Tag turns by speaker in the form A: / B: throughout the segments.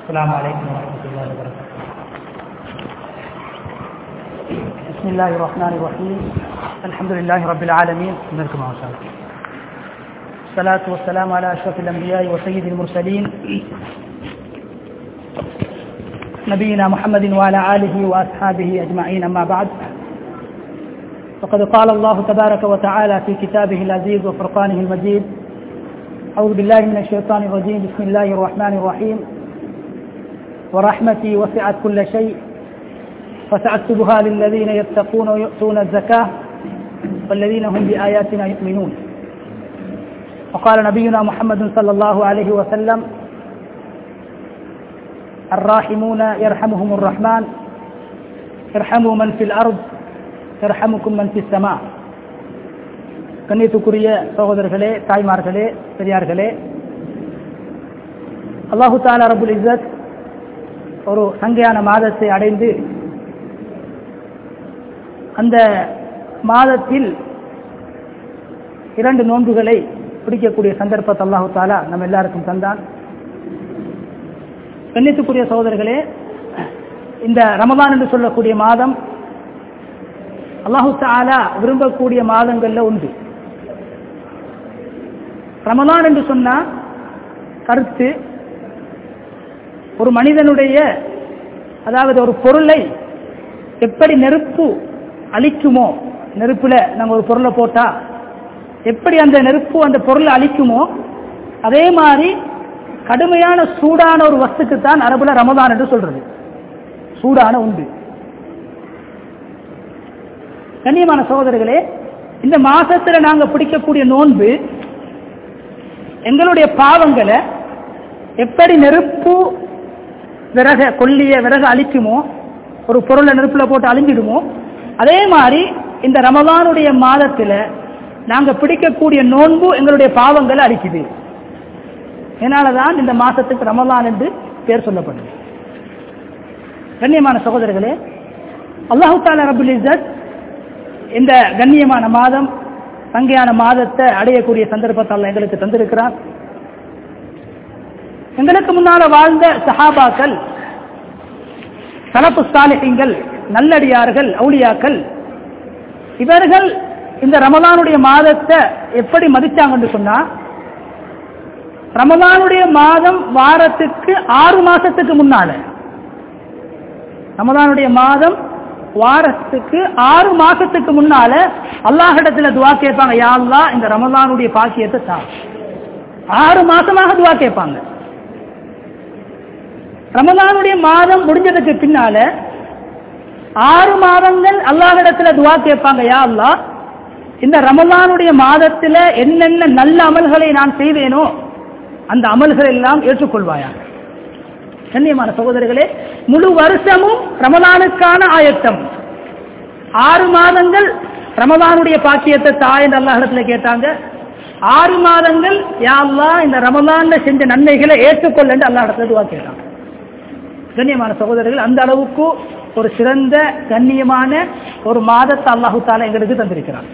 A: السلام عليكم ورحمة الله وبركاته بسم الله الرحمن الرحيم الحمد لله رب العالمين منكم الصلاة والسلام على أشرف الأنبياء وسيد المرسلين نبينا محمد وعلى آله وأصحابه أجمعين أما بعد فقد قال الله تبارك وتعالى في كتابه العزيز وفرقانه المجيد أعوذ بالله من الشيطان الرجيم بسم الله الرحمن الرحيم ورحمتي وسعت كل شيء فسأكتبها للذين يتقون ويؤتون الزكاة والذين هم بآياتنا يؤمنون وقال نبينا محمد صلى الله عليه وسلم الراحمون يرحمهم الرحمن ارحموا من في الأرض يرحمكم من في السماء கண்ணியத்துக்குரிய சகோதரர்களே தாய்மார்களே பெரியார்களே அல்லாஹு தாலா ரபுல் இஸ்ஸத் ஒரு சங்கையான மாதத்தை அடைந்து அந்த மாதத்தில் இரண்டு நோன்புகளை பிடிக்கக்கூடிய சந்தர்ப்பத்தை அல்லாஹு தாலா நம்ம எல்லாருக்கும் தந்தான் கண்ணியத்துக்குரிய சகோதரர்களே இந்த ரமதான் என்று சொல்லக்கூடிய மாதம் அல்லாஹு தாலா விரும்பக்கூடிய மாதங்கள்ல உண்டு ரமதான் என்று சொன்னா கருத்து ஒரு மனிதனுடைய அதாவது ஒரு பொருளை எப்படி நெருப்பு அழிக்குமோ நெருப்புல நாங்க ஒரு பொருளை போட்டா எப்படி அந்த நெருப்பு அந்த பொருளை அழிக்குமோ அதே மாதிரி கடுமையான சூடான ஒரு வஸ்துக்கு தான் அரபுல ரமதான் என்று சொல்றது சூடான உண்டு கண்ணியமான சகோதரர்களே இந்த மாசத்துல நாங்க பிடிக்கக்கூடிய நோன்பு எங்களுடைய பாவங்களை எப்படி நெருப்பு விறக கொல்லிய விறக அழிக்குமோ ஒரு பொருளை நெருப்புல போட்டு அழிஞ்சிடுமோ அதே மாதிரி இந்த ரமதானுடைய மாதத்துல நாங்க பிடிக்கக்கூடிய நோன்பு எங்களுடைய பாவங்களை அழிக்குது அதனாலதான் இந்த மாசத்துக்கு ரமலான் என்று பேர் சொல்லப்படுது கண்ணியமான சகோதரர்களே அல்லாஹு தாலா ரபுல் இசத் இந்த கண்ணியமான மாதம் தங்கையான மாதத்தை அடையக்கூடிய சந்தர்ப்பத்தால் எங்களுக்கு தந்திருக்கிறார் எங்களுக்கு முன்னால வாழ்ந்த சஹாபாக்கள் தலப்பு சாலிகங்கள் நல்லடியார்கள் அவுளியாக்கள் இவர்கள் இந்த ரமலானுடைய மாதத்தை எப்படி மதிச்சாங்கன்னு சொன்னா ரமலானுடைய மாதம் வாரத்துக்கு ஆறு மாசத்துக்கு முன்னால ரமலானுடைய மாதம் வாரத்துக்கு ஆறு மாசத்துக்கு முன்னால அல்லாஹிடத்துல துவா கேட்பாங்க யாழ்லா இந்த ரமலானுடைய பாக்கியத்தை தா ஆறு மாசமாக துவா கேட்பாங்க ரமலானுடைய மாதம் முடிஞ்சதுக்கு பின்னால ஆறு மாதங்கள் அல்லாஹிடத்துல துவா கேட்பாங்க யா அல்லா இந்த ரமலானுடைய மாதத்துல என்னென்ன நல்ல அமல்களை நான் செய்வேனோ அந்த அமல்கள் எல்லாம் ஏற்றுக்கொள்வாயா கண்ணியமான சகோதரர்களே முழு வருஷமும் ரமலானுக்கான ஆயத்தம் ஆறு மாதங்கள் ரமலானுடைய பாக்கியத்தை தாய் என்று அல்லாஹிடத்துல கேட்டாங்க ஆறு மாதங்கள் யாழ்லா இந்த ரமலான்ல செஞ்ச நன்மைகளை ஏற்றுக்கொள்ள என்று அல்லாஹிடத்துல துவா கேட்டாங்க கண்ணியமான சகோதரர்கள் அந்த அளவுக்கு ஒரு சிறந்த கண்ணியமான ஒரு மாதத்தை அல்லாஹு தாலா எங்களுக்கு தந்திருக்கிறார்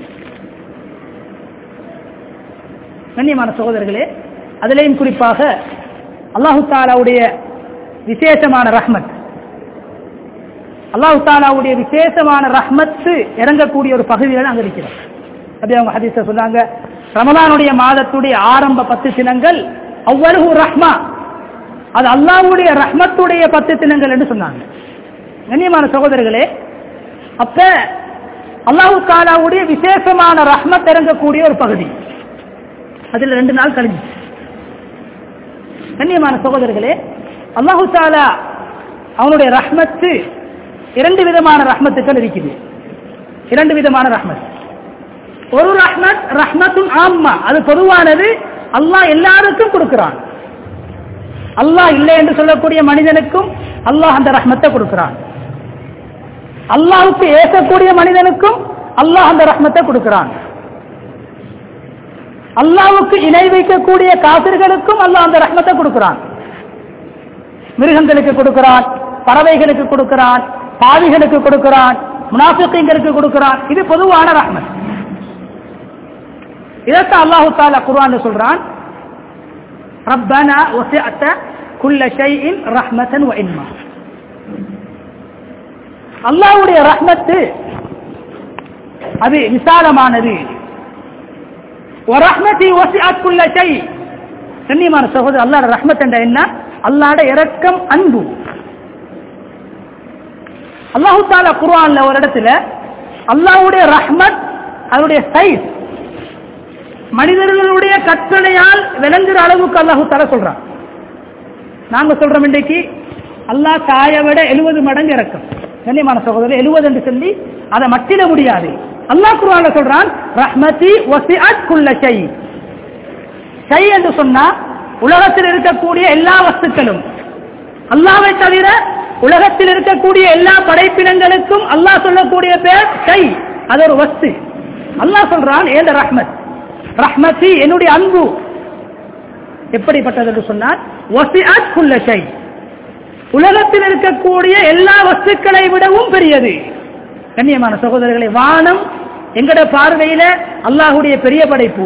A: கண்ணியமான சகோதரர்களே அதிலேயும் குறிப்பாக அல்லாஹு தாலாவுடைய விசேஷமான ரஹ்மத் அல்லாஹு தாலாவுடைய விசேஷமான ரஹ்மத்து இறங்கக்கூடிய ஒரு பகுதியில் அங்க இருக்கிறோம் அப்படி அவங்க ஹதீஸ சொன்னாங்க ரமதானுடைய மாதத்துடைய ஆரம்ப பத்து தினங்கள் அவ்வளவு ரஹ்மா அது அல்லாவுடைய ரஹ்மத்துடைய பத்து தினங்கள் என்று சொன்னாங்க கண்ணியமான சகோதரர்களே அப்ப அல்லாஹு தாலாவுடைய விசேஷமான ரஹ்மத் இறங்கக்கூடிய ஒரு பகுதி அதுல ரெண்டு நாள் கழிஞ்சு கண்ணியமான சகோதரர்களே அல்லாஹு தாலா அவனுடைய ரஹ்மத்து இரண்டு விதமான ரஹ்மத்துக்கள் இருக்குது இரண்டு விதமான ரஹ்மத் ஒரு ரஹ்மத் ரஹ்மத்தும் ஆம்மா அது பொதுவானது அல்லாஹ் எல்லாருக்கும் கொடுக்கிறான் அல்லாஹ் இல்லை என்று சொல்லக்கூடிய மனிதனுக்கும் அல்லாஹ் அந்த ரஹ்மத்தை கொடுக்கிறான் அல்லாஹுக்கு ஏசக்கூடிய மனிதனுக்கும் அல்லாஹ் அந்த ரஹ்மத்தை கொடுக்கிறான் அல்லாவுக்கு இணை வைக்கக்கூடிய காசிர்களுக்கும் அல்லாஹ் அந்த ரஹ்மத்தை கொடுக்கிறான் மிருகங்களுக்கு கொடுக்கிறான் பறவைகளுக்கு கொடுக்கிறான் பாவிகளுக்கு கொடுக்கிறான் முனாஃபிகளுக்கு கொடுக்கிறான் இது பொதுவான ரஹ்மத் இதற்கு அல்லாஹு தாலா குர்ஆன் சொல்றான் ரப்பனா வசிஅத்த குல்ல ஷைஇன் ரஹ்மத்தன் வ இன்மா அல்லாஹ்வுடைய ரஹ்மத்து அது விசாலமானது வரஹ்மதி வசிஅத் குல்ல ஷை கண்ணியமான சகோதரர் அல்லாஹ்ட ரஹ்மத் என்ற என்ன அல்லாஹ்ட இரக்கம் அன்பு அல்லாஹு தாலா குர்ஆன்ல ஒரு இடத்துல அல்லாஹ்வுடைய ரஹ்மத் அதனுடைய சைஸ் மனிதர்களுடைய கற்பனையால் விளங்குற அளவுக்கு அல்லாஹு தாலா சொல்றான் நாங்க சொல்றோம் இன்றைக்கு அல்லாஹ் தாயை விட எழுபது மடங்கு இறக்கம் கண்ணியமான சகோதரர் எழுபது என்று சொல்லி அதை மட்டிட முடியாது அல்லாஹ் குர்ஆன்ல சொல்றான் ரஹ்மதி வசிஅத் குல்ல ஷை ஷை என்று சொன்னா உலகத்தில் இருக்கக்கூடிய எல்லா வஸ்துக்களும் அல்லாவை தவிர உலகத்தில் இருக்கக்கூடிய எல்லா படைப்பினங்களுக்கும் அல்லாஹ் சொல்லக்கூடிய பேர் ஷை அது ஒரு வஸ்து அல்லாஹ் சொல்றான் ஏந்த ரஹ்மத் ரஹ்மதி என்னுடைய அன்பு எப்படிப்பட்டது என்று சொன்னால் வசிஅத் குல்ல ஷை உலகத்தில் இருக்கக்கூடிய எல்லா வஸ்துக்களை விடவும் பெரியது கண்ணியமான சகோதரர்களை வானம் எங்கட பார்வையில அல்லாஹுடைய பெரிய படைப்பு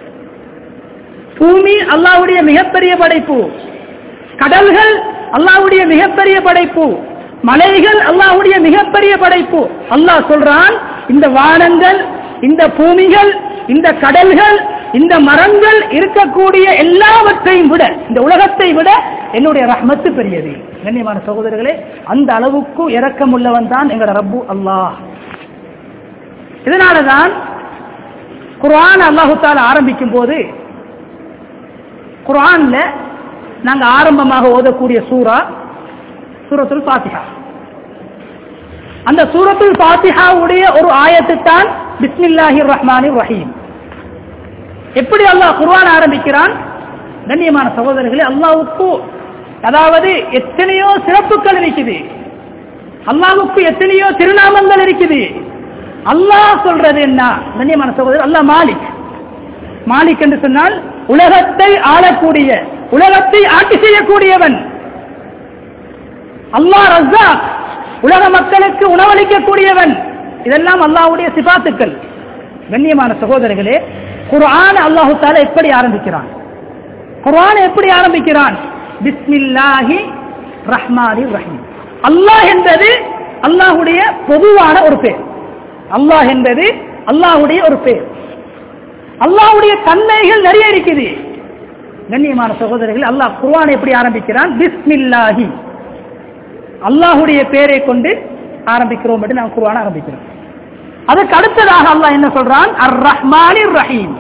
A: பூமி அல்லாஹுடைய மிகப்பெரிய படைப்பு கடல்கள் அல்லாஹுடைய மிகப்பெரிய படைப்பு மலைகள் அல்லாஹுடைய மிகப்பெரிய படைப்பு அல்லாஹ் சொல்றான் இந்த வானங்கள் இந்த பூமிகள் இந்த கடல்கள் இந்த மரங்கள் இருக்கக்கூடிய எல்லாவற்றையும் விட இந்த உலகத்தை விட என்னுடைய ரஹ்மத்து பெரியது கண்ணியமான சகோதரர்களே அந்த அளவுக்கு இரக்கம் உள்ளவன் தான் எங்களோட ரப்பு அல்லாஹ் இதனாலதான் குர்ஆன் அல்லாஹு தாலா ஆரம்பிக்கும் போது குர்ஆன்ல நாங்க ஆரம்பமாக ஓதக்கூடிய சூரா சூரத்துல் பாத்திஹா அந்த சூரத்துல் பாத்திஹாவுடைய ஒரு ஆயத்து தான் பிஸ்மில்லாஹிர் ரஹ்மானிர் ரஹீம் எப்படி அல்லாஹ் குர்ஆன் ஆரம்பிக்கிறான் கண்ணியமான சகோதரர்களே அல்லாஹ்வுக்கு அதாவது எத்தனையோ சிறப்புகள் இருக்குது அல்லாஹ்வுக்கு எத்தனையோ திருநாமங்கள் இருக்குது அல்லாஹ் சொல்றது என்ன கண்ணியமான சகோதரர் அல்லாஹ் மாலிக் மாலிக் என்று சொன்னால் உலகத்தை ஆளக்கூடிய உலகத்தை ஆட்சி செய்யக்கூடியவன் அல்லாஹ் ரஸாக் உலக மக்களுக்கு உணவளிக்கக்கூடியவன் இதெல்லாம் அல்லாஹ்வுடைய சிபாத்துக்கள் கண்ணியமான சகோதரர்களே குர்ஆன் அல்லாஹு தாலா எப்படி ஆரம்பிக்கிறான் குர்ஆன் எப்படி ஆரம்பிக்கிறான் பிஸ்மில்லாஹி ரஹ்மானிர் ரஹீம் அல்லாஹ் என்பது அல்லாஹ்வுடைய பொதுவான ஒரு பேர் அல்லாஹ் என்பது அல்லாஹ்வுடைய ஒரு பேர் அல்லாஹ்வுடைய தன்மைகள் நிறைய இருக்குது கண்ணியமான சகோதரர்கள் அல்லாஹ் குர்ஆன் எப்படி ஆரம்பிக்கிறான் பிஸ்மில்லாஹி அல்லாஹ்வுடைய பேரை கொண்டு ஆரம்பிக்கிறோம் என்று நாம் குர்ஆன் ஆரம்பிக்கிறோம் அதுக்கு அடுத்ததாக அல்லாஹ் என்ன சொல்றான் அர் ரஹ்மானிர் ரஹீம்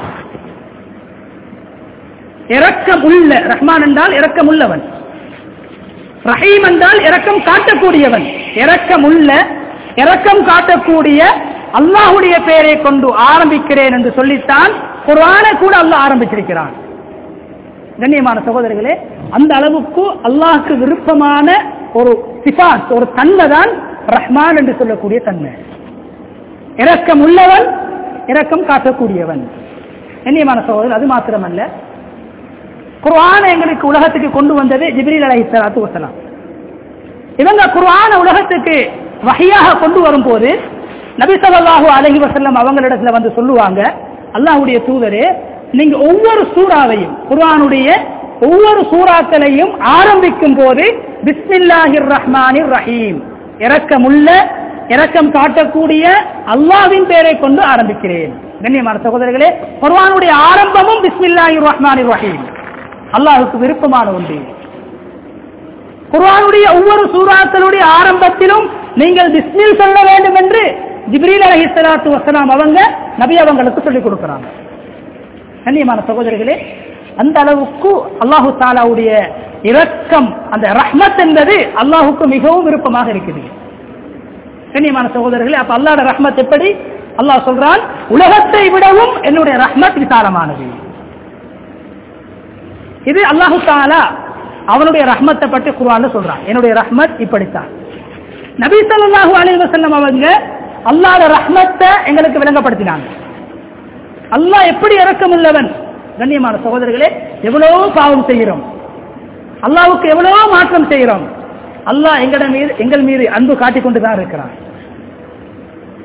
A: இரக்கம் உள்ள ரஹ்மான் என்றால் இரக்கம் உள்ளவன் ரஹீம் என்றால் இரக்கம் காட்டக்கூடியவன் இரக்கம் உள்ள இரக்கம் காட்டக்கூடிய அல்லாஹுடைய பெயரை கொண்டு ஆரம்பிக்கிறேன் என்று சொல்லித்தான் குர்ஆனை கூட அல்லாஹ் ஆரம்பிச்சிருக்கிறான் கண்ணியமான சகோதரர்களே அந்த அளவுக்கு அல்லாஹ்க்கு விருப்பமான ஒரு சிபாத் ஒரு தன்மை தான் ரஹ்மான் என்று சொல்லக்கூடிய தன்மை இரக்கம் உள்ளவன் இரக்கம் காட்டக்கூடியவன் கண்ணியமான சகோதரர் அது மாத்திரமல்ல குர்ஆனை எங்களுக்கு உலகத்துக்கு கொண்டு வந்தது ஜிப்ரீல் அலைஹி ஸலாத்து வஸலாம் இவங்க குர்ஆனை உலகத்துக்கு வஹியாக கொண்டு வரும்போது நபி ஸல்லல்லாஹு அலைஹி வஸல்லம் அவங்களிடத்துல வந்து சொல்லுவாங்க அல்லாஹ்வுடைய தூதரே நீங்க ஒவ்வொரு சூறாவையும் குர்ஆனுடைய ஒவ்வொரு சூறாக்களையும் ஆரம்பிக்கும் போது பிஸ்மில்லாஹிர் ரஹ்மானிர் ரஹீம் இரக்கமுள்ள இரக்கம் காட்டக்கூடிய அல்லாஹ்வின் பெயரை கொண்டு ஆரம்பிக்கிறேன் கண்ணியமான சகோதரர்களே குர்ஆனுடைய ஆரம்பமும் பிஸ்மில்லாஹிர் ரஹ்மானிர் ரஹீம் அல்லாஹுக்கு விருப்பமான ஒன்று குர்ஆனுடைய ஒவ்வொரு சூறாக்களுடைய ஆரம்பத்திலும் நீங்கள் பிஸ்மில் சொல்ல வேண்டும் என்று ஜிப்ரீல் அலைஹி ஸலாத்து வஸலாம் அவங்க நபி அவங்களுக்கு சொல்லிக் கொடுக்கிறாங்க கண்ணியமான சகோதரர்களே அந்த அளவுக்கு அல்லாஹு தாலாவுடைய இரக்கம் அந்த ரஹ்மத் என்பது அல்லாஹுக்கு மிகவும் விருப்பமாக இருக்குது கண்ணியமான சகோதரர்களே அப்ப அல்லாஹ்ட ரஹ்மத் எப்படி அல்லாஹ் சொல்றான் உலகத்தை விடவும் என்னுடைய ரஹ்மத் விசாலமானது இது அல்லாஹு தாலா அவனுடைய ரஹ்மத்தை பற்றி குர்ஆன்ல சொல்றான் என்னுடைய ரஹ்மத் இப்படித்தான் நபி ஸல்லல்லாஹு அலைஹி வஸல்லம் அவங்க அல்லாஹ்ட ரஹ்மத்தை எங்களுக்கு விளங்கப்படுத்தினாங்க அல்லாஹ் எப்படி இரக்கம் உள்ளவன் கண்ணியமான சகோதரர்களே எவ்வளவு பாவம் செய்கிறோம் அல்லாஹ்வுக்கு எவ்வளவு மாற்றம் செய்கிறோம் அல்லாஹ் எங்கட மீது எங்கள் மீது அன்பு காட்டிக் கொண்டுதான் இருக்கிறான்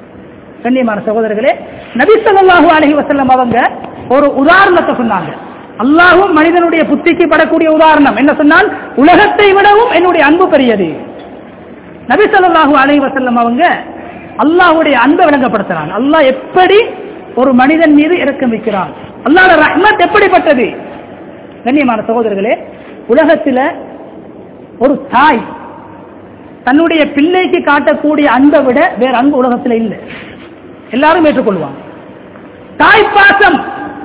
A: கண்ணியமான சகோதரர்களே நபி ஸல்லல்லாஹு அலைஹி வஸல்லம் அவங்க ஒரு உதாரணத்தை சொன்னாங்க அல்லாஹும் மனிதனுடைய புத்திக்கு படக்கூடிய உதாரணம் என்ன சொன்னால் உலகத்தை விடவும் என்னுடைய அன்பு பெரியது நபி ஸல்லல்லாஹு அலைஹி வஸல்லம் அவங்க அல்லாஹ்வுடைய அன்பை விளங்கப்படுத்துறாங்க அல்லாஹ் எப்படி ஒரு மனிதன் மீது இரக்கம் வைக்கிறான் அல்லாஹ்வோட ரஹ்மத் எப்படிப்பட்டது கண்ணியமான சகோதரர்களே உலகத்தில் ஒரு தாய் தன்னுடைய பிள்ளைக்கு காட்டக்கூடிய அன்பை விட வேற அன்பு உலகத்தில் இல்லை எல்லாரும் ஏற்றுக்கொள்வாங்க தாய் பாசம்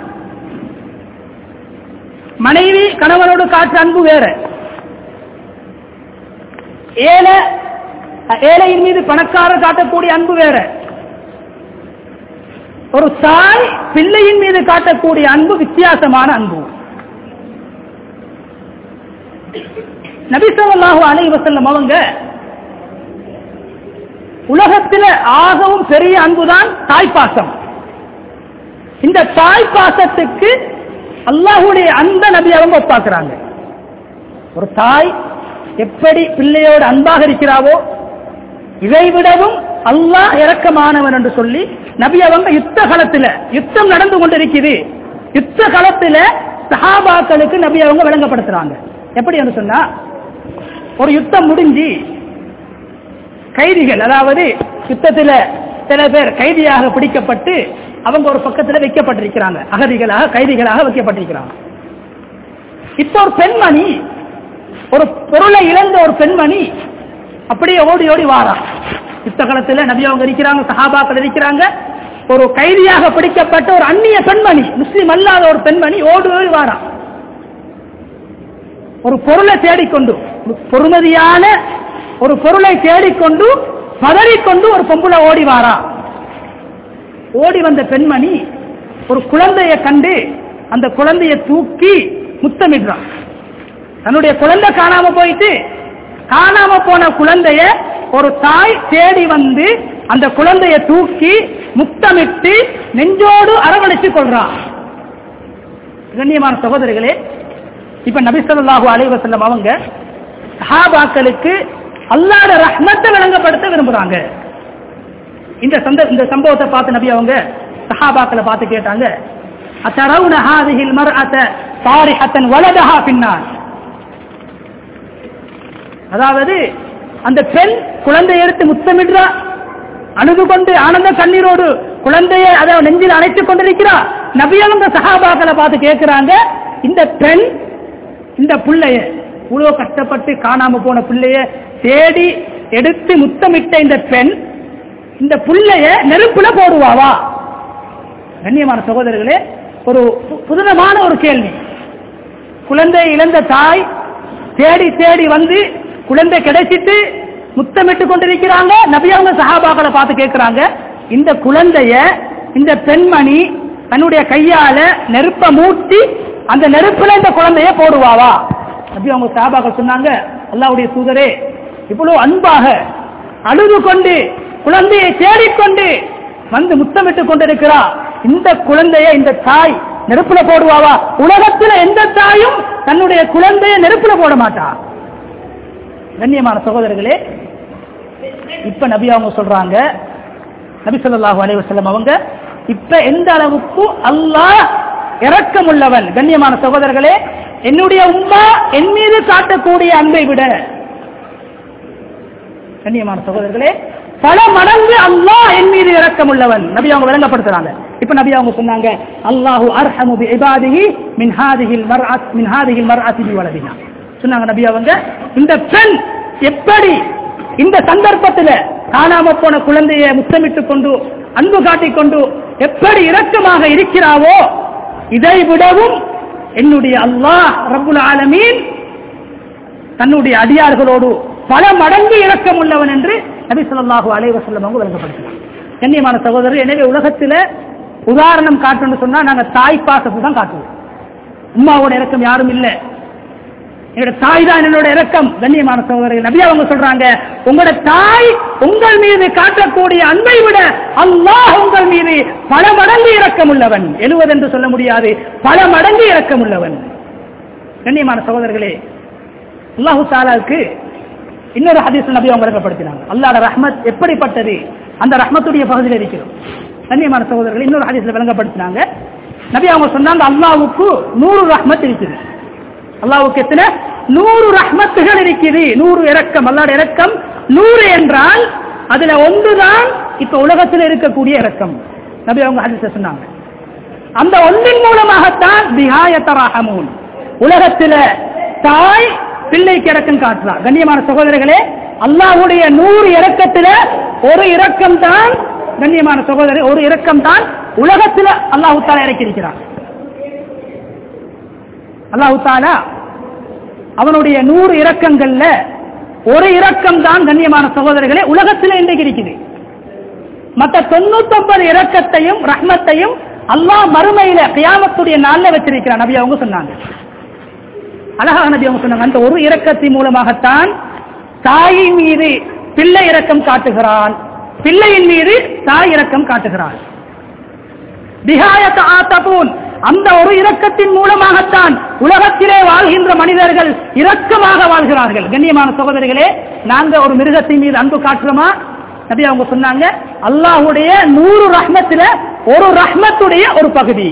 A: மனைவி கணவனோடு காற்று அன்பு வேற ஏழை ஏழையின் மீது பணக்காரர் காட்டக்கூடிய அன்பு வேற ஒரு தாய் பிள்ளையின் மீது காட்டக்கூடிய அன்பு வித்தியாசமான அன்பு நபிசல்லாஹு அலை வசல்லம் அவங்க உலகத்தில் ஆகவும் பெரிய அன்புதான் தாய்ப்பாசம் இந்த தாய்ப்பாசத்துக்கு அல்லாஹுடைய அந்த நபி அவங்க ஒப்பாக்குறாங்க ஒரு தாய் எப்படி பிள்ளையோடு அன்பாக இருக்கிறாவோ இதை விடவும் அல்லாஹ் இறக்கமானவன் என்று சொல்லி நபி அவங்க யுத்த களத்துல யுத்தம் நடந்து கொண்டிருக்குது யுத்த களத்துல சஹாபாக்களுக்கு நபி அவங்க விளங்கப்படுத்துறாங்க எப்படி என்று சொன்னா ஒரு யுத்தம் முடிஞ்சு கைதிகள் அதாவது யுத்தத்தில் சில பேர் கைதியாக பிடிக்கப்பட்டு அவங்க ஒரு பக்கத்தில் வைக்கப்பட்டிருக்கிறாங்க அகதிகளாக கைதிகளாக வைக்கப்பட்டிருக்கிறாங்க இப்ப ஒரு பெண்மணி ஒரு பொருளை இழந்த ஒரு பெண்மணி அப்படியே ஓடி ஓடி வாரா யுத்த காலத்தில் நபி அவங்க இருக்கிறாங்க சஹாபாக்கள் இருக்கிறாங்க ஒரு கைதியாக பிடிக்கப்பட்ட ஒரு அந்நிய பெண்மணி முஸ்லிம் அல்லாத ஒரு பெண்மணி ஓடி ஓடி வாரா ஒரு பொருளை தேடிக்கொண்டு ஒரு பொறுமதியான ஒரு பொருளை தேடிக்கொண்டு பதறிக்கொண்டு ஒரு பொம்புல ஓடி வாரா ஓடி வந்த பெண்மணி ஒரு குழந்தையை கண்டு அந்த குழந்தையை தூக்கி முத்தமிடுறான் தன்னுடைய குழந்தை காணாம போயிட்டு காணாம போன குழந்தைய ஒரு தாய் தேடி வந்து அந்த குழந்தைய தூக்கி முத்தமிட்டு நெஞ்சோடு அரவணைச்சு கொள்றான் கண்ணியமான சகோதரிகளே இப்ப நபி ஸல்லல்லாஹு அலைஹி வஸல்லம் அவங்க சஹாபாக்களுக்கு அல்லாஹ்ட ரஹ்மத்தை விளங்கப்படுத்த விரும்புறாங்க இந்த சந்த இந்த சம்பவத்தை பார்த்து நபி அவங்க சஹாபாக்களை பார்த்து கேட்டாங்க அத்தரவுன ஹாதிஹில் மர்அத சாரிஹத்தன் வலதஹா பின்னார் அதாவது அந்த பெண் குழந்தையை எடுத்து முத்தமிடுறா அணுகு கொண்டு ஆனந்த கண்ணீரோடு குழந்தையை அதை நெஞ்சில் அணைத்துக் கொண்டிருக்கிறா நபியவங்க சஹாபாக்களை பார்த்து கேட்கிறாங்க இந்த பெண் இந்த பிள்ளைய இவ்வளவு கஷ்டப்பட்டு காணாம போன பிள்ளைய தேடி எடுத்து முத்தமிட்ட இந்த பெண் இந்த புள்ளைய நெருப்புல போடுவாவா கண்ணியமான சகோதரர்களே ஒரு பு- புதினமான ஒரு கேள்வி குழந்தை இழந்த தாய் தேடி தேடி வந்து குழந்தை கிடைச்சிட்டு முத்தமிட்டு கொண்டிருக்கிறாங்க நபி அவங்க சஹாபாக்களை பார்த்து கேட்கிறாங்க இந்த குழந்தைய இந்த பெண்மணி தன்னுடைய கையால நெருப்ப மூட்டி அந்த நெருப்புல இந்த குழந்தைய போடுவாவா நபி அவங்க சஹாபாக்கள் சொன்னாங்க அல்லாஹ்வுடைய தூதரே இவ்வளவு அன்பாக அழுது கொண்டு குழந்தையை தேடிக்கொண்டு வந்து முத்தமிட்டு கொண்டிருக்கிறா இந்த குழந்தைய இந்த தாய் நெருப்புல போடுவாவா உலகத்துல எந்த தாயும் தன்னுடைய குழந்தைய நெருப்புல போட மாட்டா கண்ணியமான சகோதரர்களே இப்ப நபி அவங்க சொல்றாங்க நபி ஸல்லல்லாஹு அலைஹி வஸல்லம் அவங்க இப்ப எந்த அளவுக்கு அல்லாஹ் இரக்கமுள்ளவன் கண்ணியமான சகோதரர்களே என்னுடைய உம்மா என் மீது காட்டக்கூடிய அன்பை விட கண்ணியமான சகோதரர்களே பல மடங்கு அல்லாஹ் என் மீது இரக்கமுள்ளவன் நபி அவங்க விளங்கப்படுத்துறாங்க இப்ப நபி அவங்க சொன்னாங்க அல்லாஹு அர்ஹமு பி இபாதிஹி மின் ஹாதிஹில் மர்அத் மின் ஹாதிஹில் மர்அத்தி பி வலதிஹா சொன்னாங்க நபி அவங்க இந்த பெண் எப்படி இந்த சந்தர்ப்பத்தில் காணாம போன குழந்தையை முத்தமிட்டுக் கொண்டு அன்பு காட்டிக் கொண்டு எப்படி இரக்கமாக இருக்கிறாவோ இதை விடவும் என்னுடைய அல்லாஹ் ரப்புல் ஆலமீன் தன்னுடைய அடியார்களோடு பல மடங்கு இரக்கம் உள்ளவன் என்று நபி ஸல்லல்லாஹு அலைஹி வஸல்லம் அவங்க விளங்கப்படுத்தினார் கண்ணியமான சகோதரர் எனவே உலகத்தில் உதாரணம் காட்டணும்னு சொன்னா நாங்க தாய் பாசத்தை தான் காட்டுவோம் உம்மாவோட இரக்கம் யாரும் இல்லை என்னோட தாய் தான் என்னோட இரக்கம் கண்ணியமான சகோதரர்கள் நபி அவங்க சொல்றாங்க உங்களோட தாய் உங்கள் மீது காட்டக்கூடிய அன்பை விட அல்லாஹ் உங்கள் மீது பல மடங்கு இரக்கம் உள்ளவன் எழுவது என்று சொல்ல முடியாது பல மடங்கு இரக்கம் உள்ளவன் கண்ணியமான சகோதரர்களே அல்லாஹு தாலாவுக்கு இன்னொரு ஹதீஸ் நபி அவங்க விளக்கப்படுத்தினாங்க அல்லாஹ்ட ரஹ்மத் எப்படிப்பட்டது அந்த ரஹ்மத்துடைய பகுதியில் இருக்கிறோம் கண்ணியமான சகோதரர்கள் இன்னொரு ஹதீஸ்ல விளங்கப்படுத்தினாங்க நபி அவங்க சொன்னாங்க அல்லாவுக்கு நூறு ரஹ்மத் இருக்குது அல்லாவுக்கு எத்தனை நூறு ரஹ்மத்துகள் இருக்குது நூறு இரக்கம் அல்லாட இரக்கம் நூறு என்றால் அதுல ஒன்றுதான் இப்ப உலகத்தில் இருக்கக்கூடிய இரக்கம் நபி அவங்க ஹதீஸ சொன்னாங்க அந்த ஒன்றின் மூலமாகத்தான் பிஹாயத்தராகமூன் உலகத்தில தாய் பிள்ளைக்கு இரக்கம் காட்டுறார் கண்ணியமான சகோதரர்களே அல்லாஹ்வுடைய நூறு இரக்கத்தில ஒரு இரக்கம் தான் கண்ணியமான சகோதரர் ஒரு இரக்கம் தான் உலகத்தில அல்லாஹு தாலா இறக்கியிருக்கிறார் அல்லாஹு தாலா அவனுடைய நூறு இரக்கங்கள்ல ஒரு இரக்கம் தான் கண்ணியமான சகோதரர்களே உலகத்திலே இன்றைக்கு இருக்குது மற்ற தொண்ணூத்தி ஒன்பது இரக்கத்தையும் ரஹ்மத்தையும் அல்லாஹ் மறுமையில கியாமத்துடைய நாள்ல வச்சிருக்கிறார் நபி அவங்க சொன்னாங்க அழகாக நபி அவங்க சொன்னாங்க அந்த ஒரு இரக்கத்தின் மூலமாகத்தான் தாயின் மீது பிள்ளை இரக்கம் காட்டுகிறான் பிள்ளையின் மீது தாய் இரக்கம் காட்டுகிறான் பிஹாயத் ஆத்தபூன் அந்த ஒரு இரக்கத்தின் மூலமாகத்தான் உலகத்திலே வாழ்கின்ற மனிதர்கள் இரக்கமாக வாழ்கிறார்கள் கண்ணியமான சகோதரிகளே நாங்க ஒரு மிருகத்தின் மீது அன்பு காட்டுறோமா நபி அவங்க சொன்னாங்க அல்லாஹ்வுடைய நூறு ரஹ்மத்துல ஒரு ரஹ்மத்துடைய ஒரு பகுதி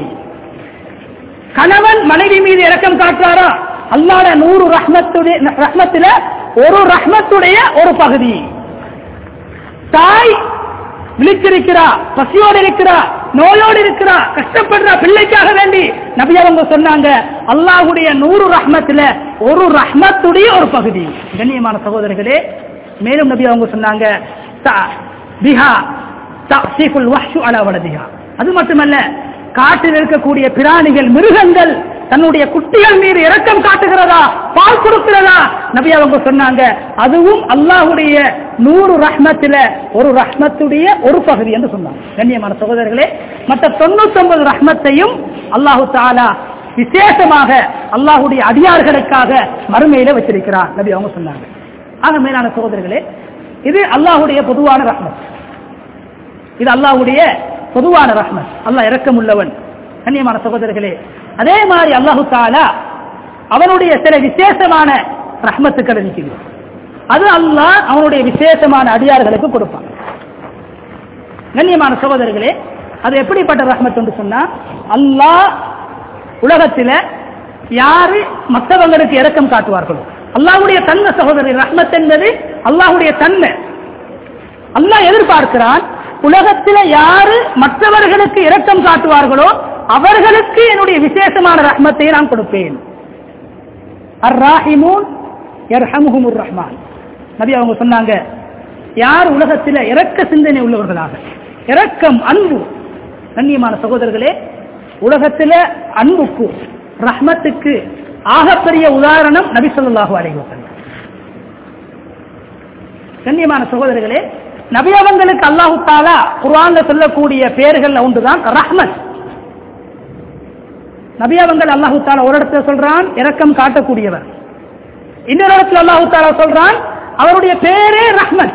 A: கணவன் மனைவி மீது இரக்கம் காட்டுறாரா அல்லாட நூறு ரஹ்மத்துடைய ரஹ்மத்துல ஒரு ரஹ்மத்துடைய ஒரு பகுதி தாய் விழிச்சிருக்கிறா பசியோடு இருக்கிறா நோயோடு இருக்கிறா கஷ்டப்படுறா பிள்ளைக்காக வேண்டி நபி அவங்க சொன்னாங்க அல்லாஹ்வுடைய நூறு ரஹ்மத்துல ஒரு ரஹ்மத்துடைய ஒரு பகுதி கண்ணியமான சகோதரர்களே மேலும் நபி அவங்க சொன்னாங்க த- பிஹா தஃசீஃபுல் வஹ்ஷு அலா வலதிஹா அது மட்டுமல்ல காட்டில் இருக்கக்கூடிய பிராணிகள் மிருகங்கள் தன்னுடைய குட்டிகள் மீது இரக்கம் காட்டுகிறதா பால் கொடுக்கிறதா நபி அவங்க சொன்னாங்க அதுவும் அல்லாஹ்வுடைய நூறு ரஹ்மத்தில ஒரு ரஹ்மத்துடைய ஒரு பகுதி என்று சொன்னாங்க கண்ணியமான சகோதரர்களே மற்ற தொண்ணூத்தி ஒன்பது ரஹ்மத்தையும் அல்லாஹு தாலா விசேஷமாக அல்லாஹ்வுடைய அடியார்களுக்காக மறுமையில வச்சிருக்கிறார் நபி அவங்க சொன்னாங்க ஆக மேலான சகோதரர்களே இது அல்லாஹ்வுடைய பொதுவான ரஹ்மத் இது அல்லாஹ்வுடைய பொதுவான ரஹ்மத் அல்லாஹ் இரக்கம் உள்ளவன் கண்ணியமான சகோதரர்களே அதே மாதிரி அல்லாஹு தாலா அவனுடைய சில விசேஷமான ரஹ்மத்துக்கள் இருக்குது அது அல்லாஹ் அவனுடைய விசேஷமான அடியார்களுக்கு கொடுப்பான் கண்ணியமான சகோதரர்களே அது எப்படிப்பட்ட ரஹ்மத் என்று சொன்னா அல்லாஹ் உலகத்தில யாரு மற்றவங்களுக்கு இரக்கம் காட்டுவார்களோ அல்லாஹ்வுடைய தன்மை சகோதரி ரஹ்மத் என்பது அல்லாஹ்வுடைய தன்மை அல்லாஹ் எதிர்பார்க்கிறான் உலகத்தில யாரு மற்றவர்களுக்கு இரக்கம் காட்டுவார்களோ அவர்களுக்கு என்னுடைய விசேஷமான ரஹ்மத்தை நான் கொடுப்பேன் அர் ராஹிமூன் யர்ஹமுஹுமுர் ரஹ்மான் நபி அவங்க சொன்னாங்க யார் உலகத்தில இரக்க சிந்தனை உள்ளவர்களாக இரக்கம் அன்பு கண்ணியமான சகோதரர்களே உலகத்தில அன்புக்கு ரஹ்மத்துக்கு ஆகப்பெரிய உதாரணம் நபி ஸல்லல்லாஹு அலைஹி வஸல்லம் கண்ணியமான சகோதரர்களே நபி அவங்களுக்கு அல்லாஹு தாலா குர்ஆன்ல சொல்லக்கூடிய பெயர்கள் ஒன்றுதான் ரஹ்மத் நபி அவங்கள் அல்லாஹு தாலா ஒரு இடத்துல சொல்றான் இரக்கம் காட்டக்கூடியவர் இன்னொரு இடத்துல அல்லாஹு தாலா சொல்றான் அவருடைய பேரே ரஹ்மத்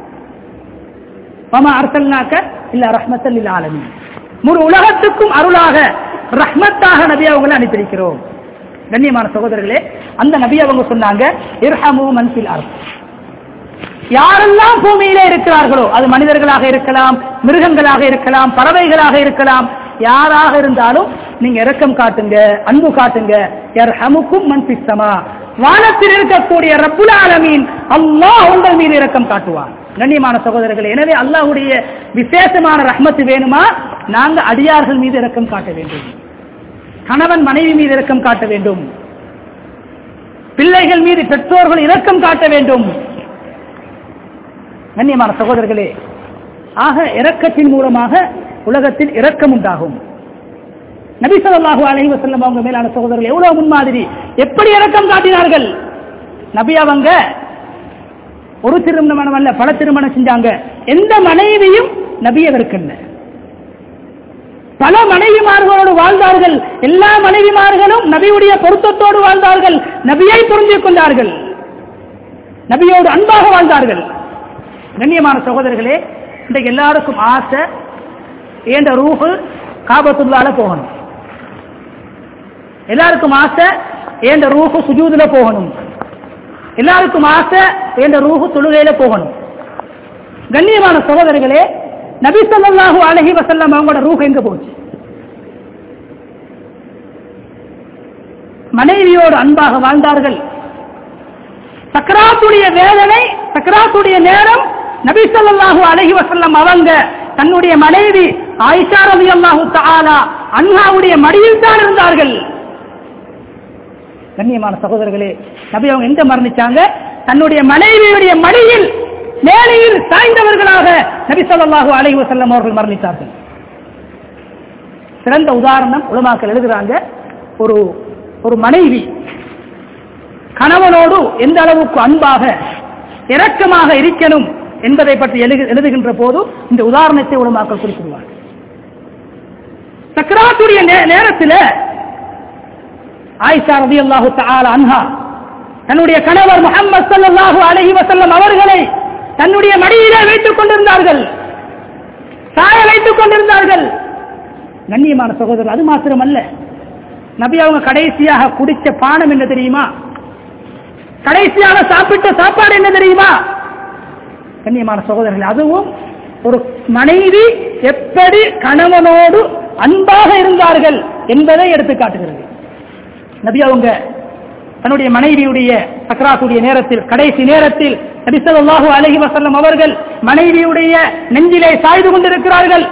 A: வமா அர்சல்னாக்க இல்ல ரஹ்மத்தல் இல்ல ஆலமீன் முழு உலகத்துக்கும் அருளாக ரஹ்மத்தாக நபி அவங்களை அனுப்பியிருக்கிறோம் கண்ணியமான சகோதரர்களே அந்த நபி அவங்க சொன்னாங்க இர்ஹமு மன்சில் அர்த் யாரெல்லாம் பூமியிலே இருக்கிறார்களோ அது மனிதர்களாக இருக்கலாம் மிருகங்களாக இருக்கலாம் பறவைகளாக இருக்கலாம் யாராக இருந்தாலும் நீங்க இரக்கம் காட்டுங்க அன்பு காட்டுங்க யர்ஹமுக்கும் மன் ஃபிஸ் ஸமா வானத்தில் இருக்கக்கூடிய ரப்புல் ஆலமீன் அல்லாஹ் உங்கள் மீது இரக்கம் காட்டுவான் கண்ணியமான சகோதரர்களே எனவே அல்லாஹ்வுடைய விசேஷமான ரஹ்மத்து வேணுமா நாங்க அடியார்கள் மீது இரக்கம் காட்ட வேண்டும் கணவன் மனைவி மீது இரக்கம் காட்ட வேண்டும் பிள்ளைகள் மீது பெற்றோர்கள் இரக்கம் காட்ட வேண்டும் கண்ணியமான சகோதரர்களே ஆக இரக்கத்தின் மூலமாக உலகத்தில் இரக்கம் உண்டாகும் நபி ஸல்லல்லாஹு அலைஹி வஸல்லம் அவங்க மேலான சகோதரர்கள் எவ்வளவு முன்மாதிரி எப்படி இரக்கம் காட்டினார்கள் நபி அவங்க ஒரு திருமணம் அல்ல பல திருமணம் செஞ்சாங்க எந்த மனைவியும் நபியை வெறுக்கல பல மனைவிமார்களோடு வாழ்ந்தார்கள் எல்லா மனைவிமார்களும் நபியுடைய பொருத்தத்தோடு வாழ்ந்தார்கள் நபியை புரிந்து கொண்டார்கள் நபியோடு அன்பாக வாழ்ந்தார்கள் கண்ணியமான சகோதரர்களே இன்றைக்கு எல்லாருக்கும் ஆசை ஏண்ட ரூஹு காபத்துள்ளால போகணும் எல்லாருக்கும் ஆசை ஏண்ட ரூஹு சுஜூதுல போகணும் எல்லாருக்கும் ஆசை ஏண்ட ரூஹு தொழுகையில போகணும் கண்ணியமான சகோதரர்களே நபி ஸல்லல்லாஹு அலைஹி வஸல்லம் அவங்களோட ரூஹ் எங்க போச்சு மனைவியோடு அன்பாக வாழ்ந்தார்கள் சக்கராத்துடைய வேதனை சக்கராத்துடைய நேரம் நபி ஸல்லல்லாஹு அலைஹி வஸல்லம் அவங்க தன்னுடைய மனைவி ஆயிஷா ரலியல்லாஹு தஆலா அன்ஹாவுடைய மடியில் தான் இருந்தார்கள் கண்ணியமான சகோதரர்களே நபி அவங்க எங்க மரணிச்சாங்க தன்னுடைய மனைவியுடைய மடியில் மேலையில் சாய்ந்தவர்களாக நபி ஸல்லல்லாஹு அலைஹி வஸல்லம் அவர்கள் மரணித்தார்கள் சிறந்த உதாரணம் உலமாக்கள் எழுதுறாங்க ஒரு ஒரு மனைவி கணவனோடு எந்த அளவுக்கு அன்பாக இரக்கமாக இருக்கணும் என்பதை பற்றி எழுது எழுதுகின்ற போது இந்த உதாரணத்தை உலமாக்கள் குறிப்பிடுவார் சக்கராத்துடைய நே- நேரத்தில் ஆயிஷா ரலியல்லாஹு தஆலா அன்ஹா தன்னுடைய கணவர் முஹம்மது ஸல்லல்லாஹு அலைஹி வஸல்லம் அவர்களை தன்னுடைய மடியிலே வைத்துக் கொண்டிருந்தார்கள் சாய வைத்துக் கொண்டிருந்தார்கள் கண்ணியமான சகோதரர் அது மாத்திரமல்ல நபி அவங்க கடைசியாக குடிச்ச பானம் என்ன தெரியுமா கடைசியாக சாப்பிட்ட சாப்பாடு என்ன தெரியுமா கண்ணியமான சகோதரர்கள் அதுவும் ஒரு மனைவி எப்படி கணவனோடு அன்பாக இருந்தார்கள் என்பதை எடுத்து காட்டுகிறது நபி அவங்க தன்னுடைய மனைவியுடைய சக்கராத்துடைய நேரத்தில் கடைசி நேரத்தில் நபி ஸல்லல்லாஹு அலைஹி வஸல்லம் அவர்கள் மனைவியுடைய நெஞ்சிலே சாய்ந்து கொண்டிருக்கிறார்கள்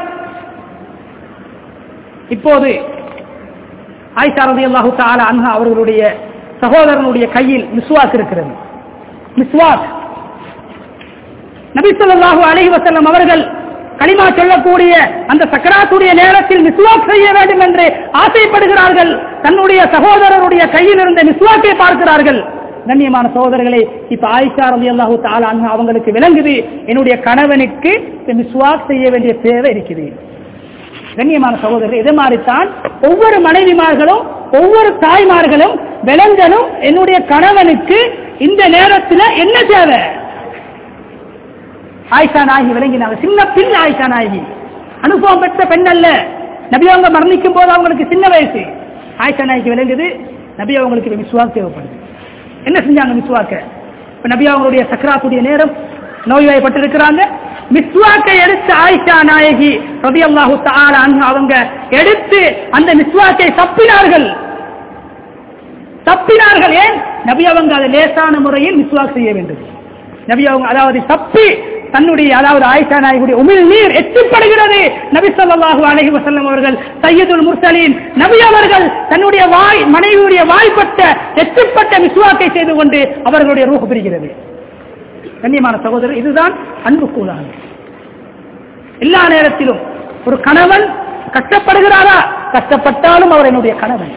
A: இப்போது ஆயிஷா ரலியல்லாஹு தஆலா அன்ஹா அவர்களுடைய சகோதரனுடைய கையில் மிஸ்வாக் இருக்கிறது மிஸ்வாக் நபி ஸல்லல்லாஹு அலைஹி வஸல்லம் அவர்கள் கலிமா சொல்லக்கூடிய அந்த சக்கராத்துடைய நேரத்தில் மிஸ்வாக் செய்ய வேண்டும் என்று ஆசைப்படுகிறார்கள் தன்னுடைய சகோதரருடைய கையில் இருந்த மிஸ்வாக்கை பார்க்கிறார்கள் கண்ணியமான சகோதரர்களே இப்ப ஆயிஷா ரலியல்லாஹு தஆலா அன்ஹா அவங்களுக்கு விளங்குது என்னுடைய கணவனுக்கு இந்த மிஸ்வாக் செய்ய வேண்டிய தேவை இருக்குது கண்ணியமான சகோதரர் இதே மாதிரித்தான் ஒவ்வொரு மனைவிமார்களும் ஒவ்வொரு தாய்மார்களும் விளங்கணும் என்னுடைய கணவனுக்கு இந்த நேரத்தில் என்ன தேவை ஆயிஷா நாயகி விளங்கினாங்க சின்ன பின் ஆயிஷா நாயகி அனுபவம் பெற்ற பெண் அல்ல நபி அவங்க மரணிக்கும் போது அவங்களுக்கு சின்ன வயசு ஆயிஷா நாயகி விளங்குது நபி அவங்களுக்கு விசுவாஸ் தேவைப்படுது என்ன செஞ்சாங்க மிஸ்வாக்க இப்ப நபி அவங்களுடைய சக்கராத்துடைய நேரம் நோய்வாய்ப்பட்டிருக்கிறாங்க மிஸ்வாக்கை எடுத்து ஆயிஷா நாயகி ரபி அல்லாஹு அவங்க எடுத்து அந்த மிஸ்வாக்கை தப்பினார்கள் தப்பினார்கள் ஏன் நபி அவங்க அதை லேசான முறையில் மிஸ்வாக் செய்ய வேண்டும் நபி அவங்க அதாவது தப்பி தன்னுடைய அதாவது ஆயிஷா நாயகுடைய உமிழ் நீர் எச்சப்படுகிறது நபி ஸல்லல்லாஹு அலைஹி வஸல்லம் அவர்கள் சையதுல் முர்சலீன் நபி அவர்கள் தன்னுடைய வாய் மனைவியுடைய வாய்ப்பட்ட எச்சப்பட்ட மிஸ்வாக்கை செய்து கொண்டு அவர்களுடைய ரூஹ் பிரிகிறது கண்ணியமான சகோதரர் இதுதான் அன்புக்கு உதாரணம் எல்லா நேரத்திலும் ஒரு கணவன் கஷ்டப்படுகிறாரா கஷ்டப்பட்டாலும் அவர் என்னுடைய கணவன்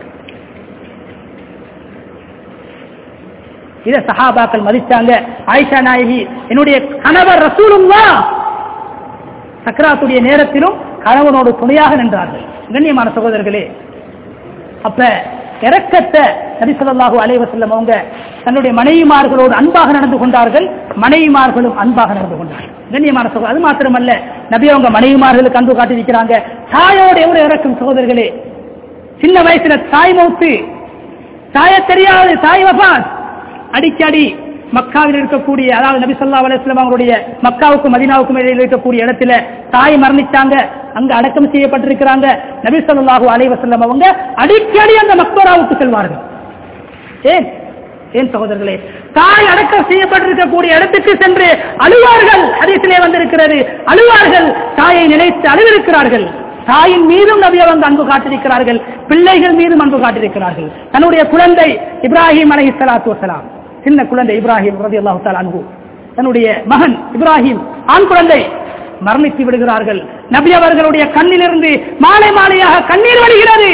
A: இத சஹாபாக்கள் மதிச்சாங்க ஆயிஷா நாயகி என்னுடைய கணவர் ரசூலுல்லா சக்கராத்துடைய நேரத்திலும் கணவனோடு துணையாக நின்றார்கள் கண்ணியமான சகோதரர்களே அப்ப இறக்கத்தை நபி ஸல்லல்லாஹு அலைஹி வஸல்லம் அவங்க தன்னுடைய மனைவிமார்களோடு அன்பாக நடந்து கொண்டார்கள் மனைவிமார்களும் அன்பாக நடந்து கொண்டார்கள் கண்ணியமான சகோதரர் அது மாத்திரமல்ல நபி அவங்க மனைவிமார்களுக்கு அன்பு காட்டியிருக்கிறாங்க தாயோடு எவ்வளவு இறக்கும் சகோதரர்களே சின்ன வயசுல தாய் மௌத்து தாய தெரியாது தாய் வபாத் அடிக்கடி மக்காவில் இருக்கக்கூடிய அதாவது நபி ஸல்லல்லாஹு அலைஹி வஸல்லம் அவங்களுடைய மக்காவுக்கும் மதீனாவுக்கும் இடையில் இருக்கக்கூடிய இடத்துல தாய் மரணிச்சாங்க அங்க அடக்கம் செய்யப்பட்டிருக்கிறாங்க நபி ஸல்லல்லாஹு அலைஹி வஸல்லம் அவங்க அடிக்கடி அந்த மக்பராவுக்கு செல்வார்கள் ஏன் ஏன் சகோதரர்களே தாய் அடக்கம் செய்யப்பட்டிருக்கக்கூடிய இடத்துக்கு சென்று அழுவார்கள் ஹதீஸிலே வந்திருக்கிறது அழுவார்கள் தாயை நினைத்து அழுவிருக்கிறார்கள் தாயின் மீதும் நபி அவங்க அன்பு காட்டியிருக்கிறார்கள் பிள்ளைகள் மீதும் அன்பு காட்டியிருக்கிறார்கள் தன்னுடைய குழந்தை இப்ராஹிம் அலைஹி ஸலாத்து வஸலாம் சின்ன குழந்தை இப்ராஹிம் ரலியல்லாஹு தஆலா அன்ஹு தன்னுடைய மகன் இப்ராஹிம் ஆண் குழந்தை மரணித்து விடுகிறார்கள் நபி அவர்களுடைய கண்ணிலிருந்து மாலை மாலையாக கண்ணீர் வடிகிறது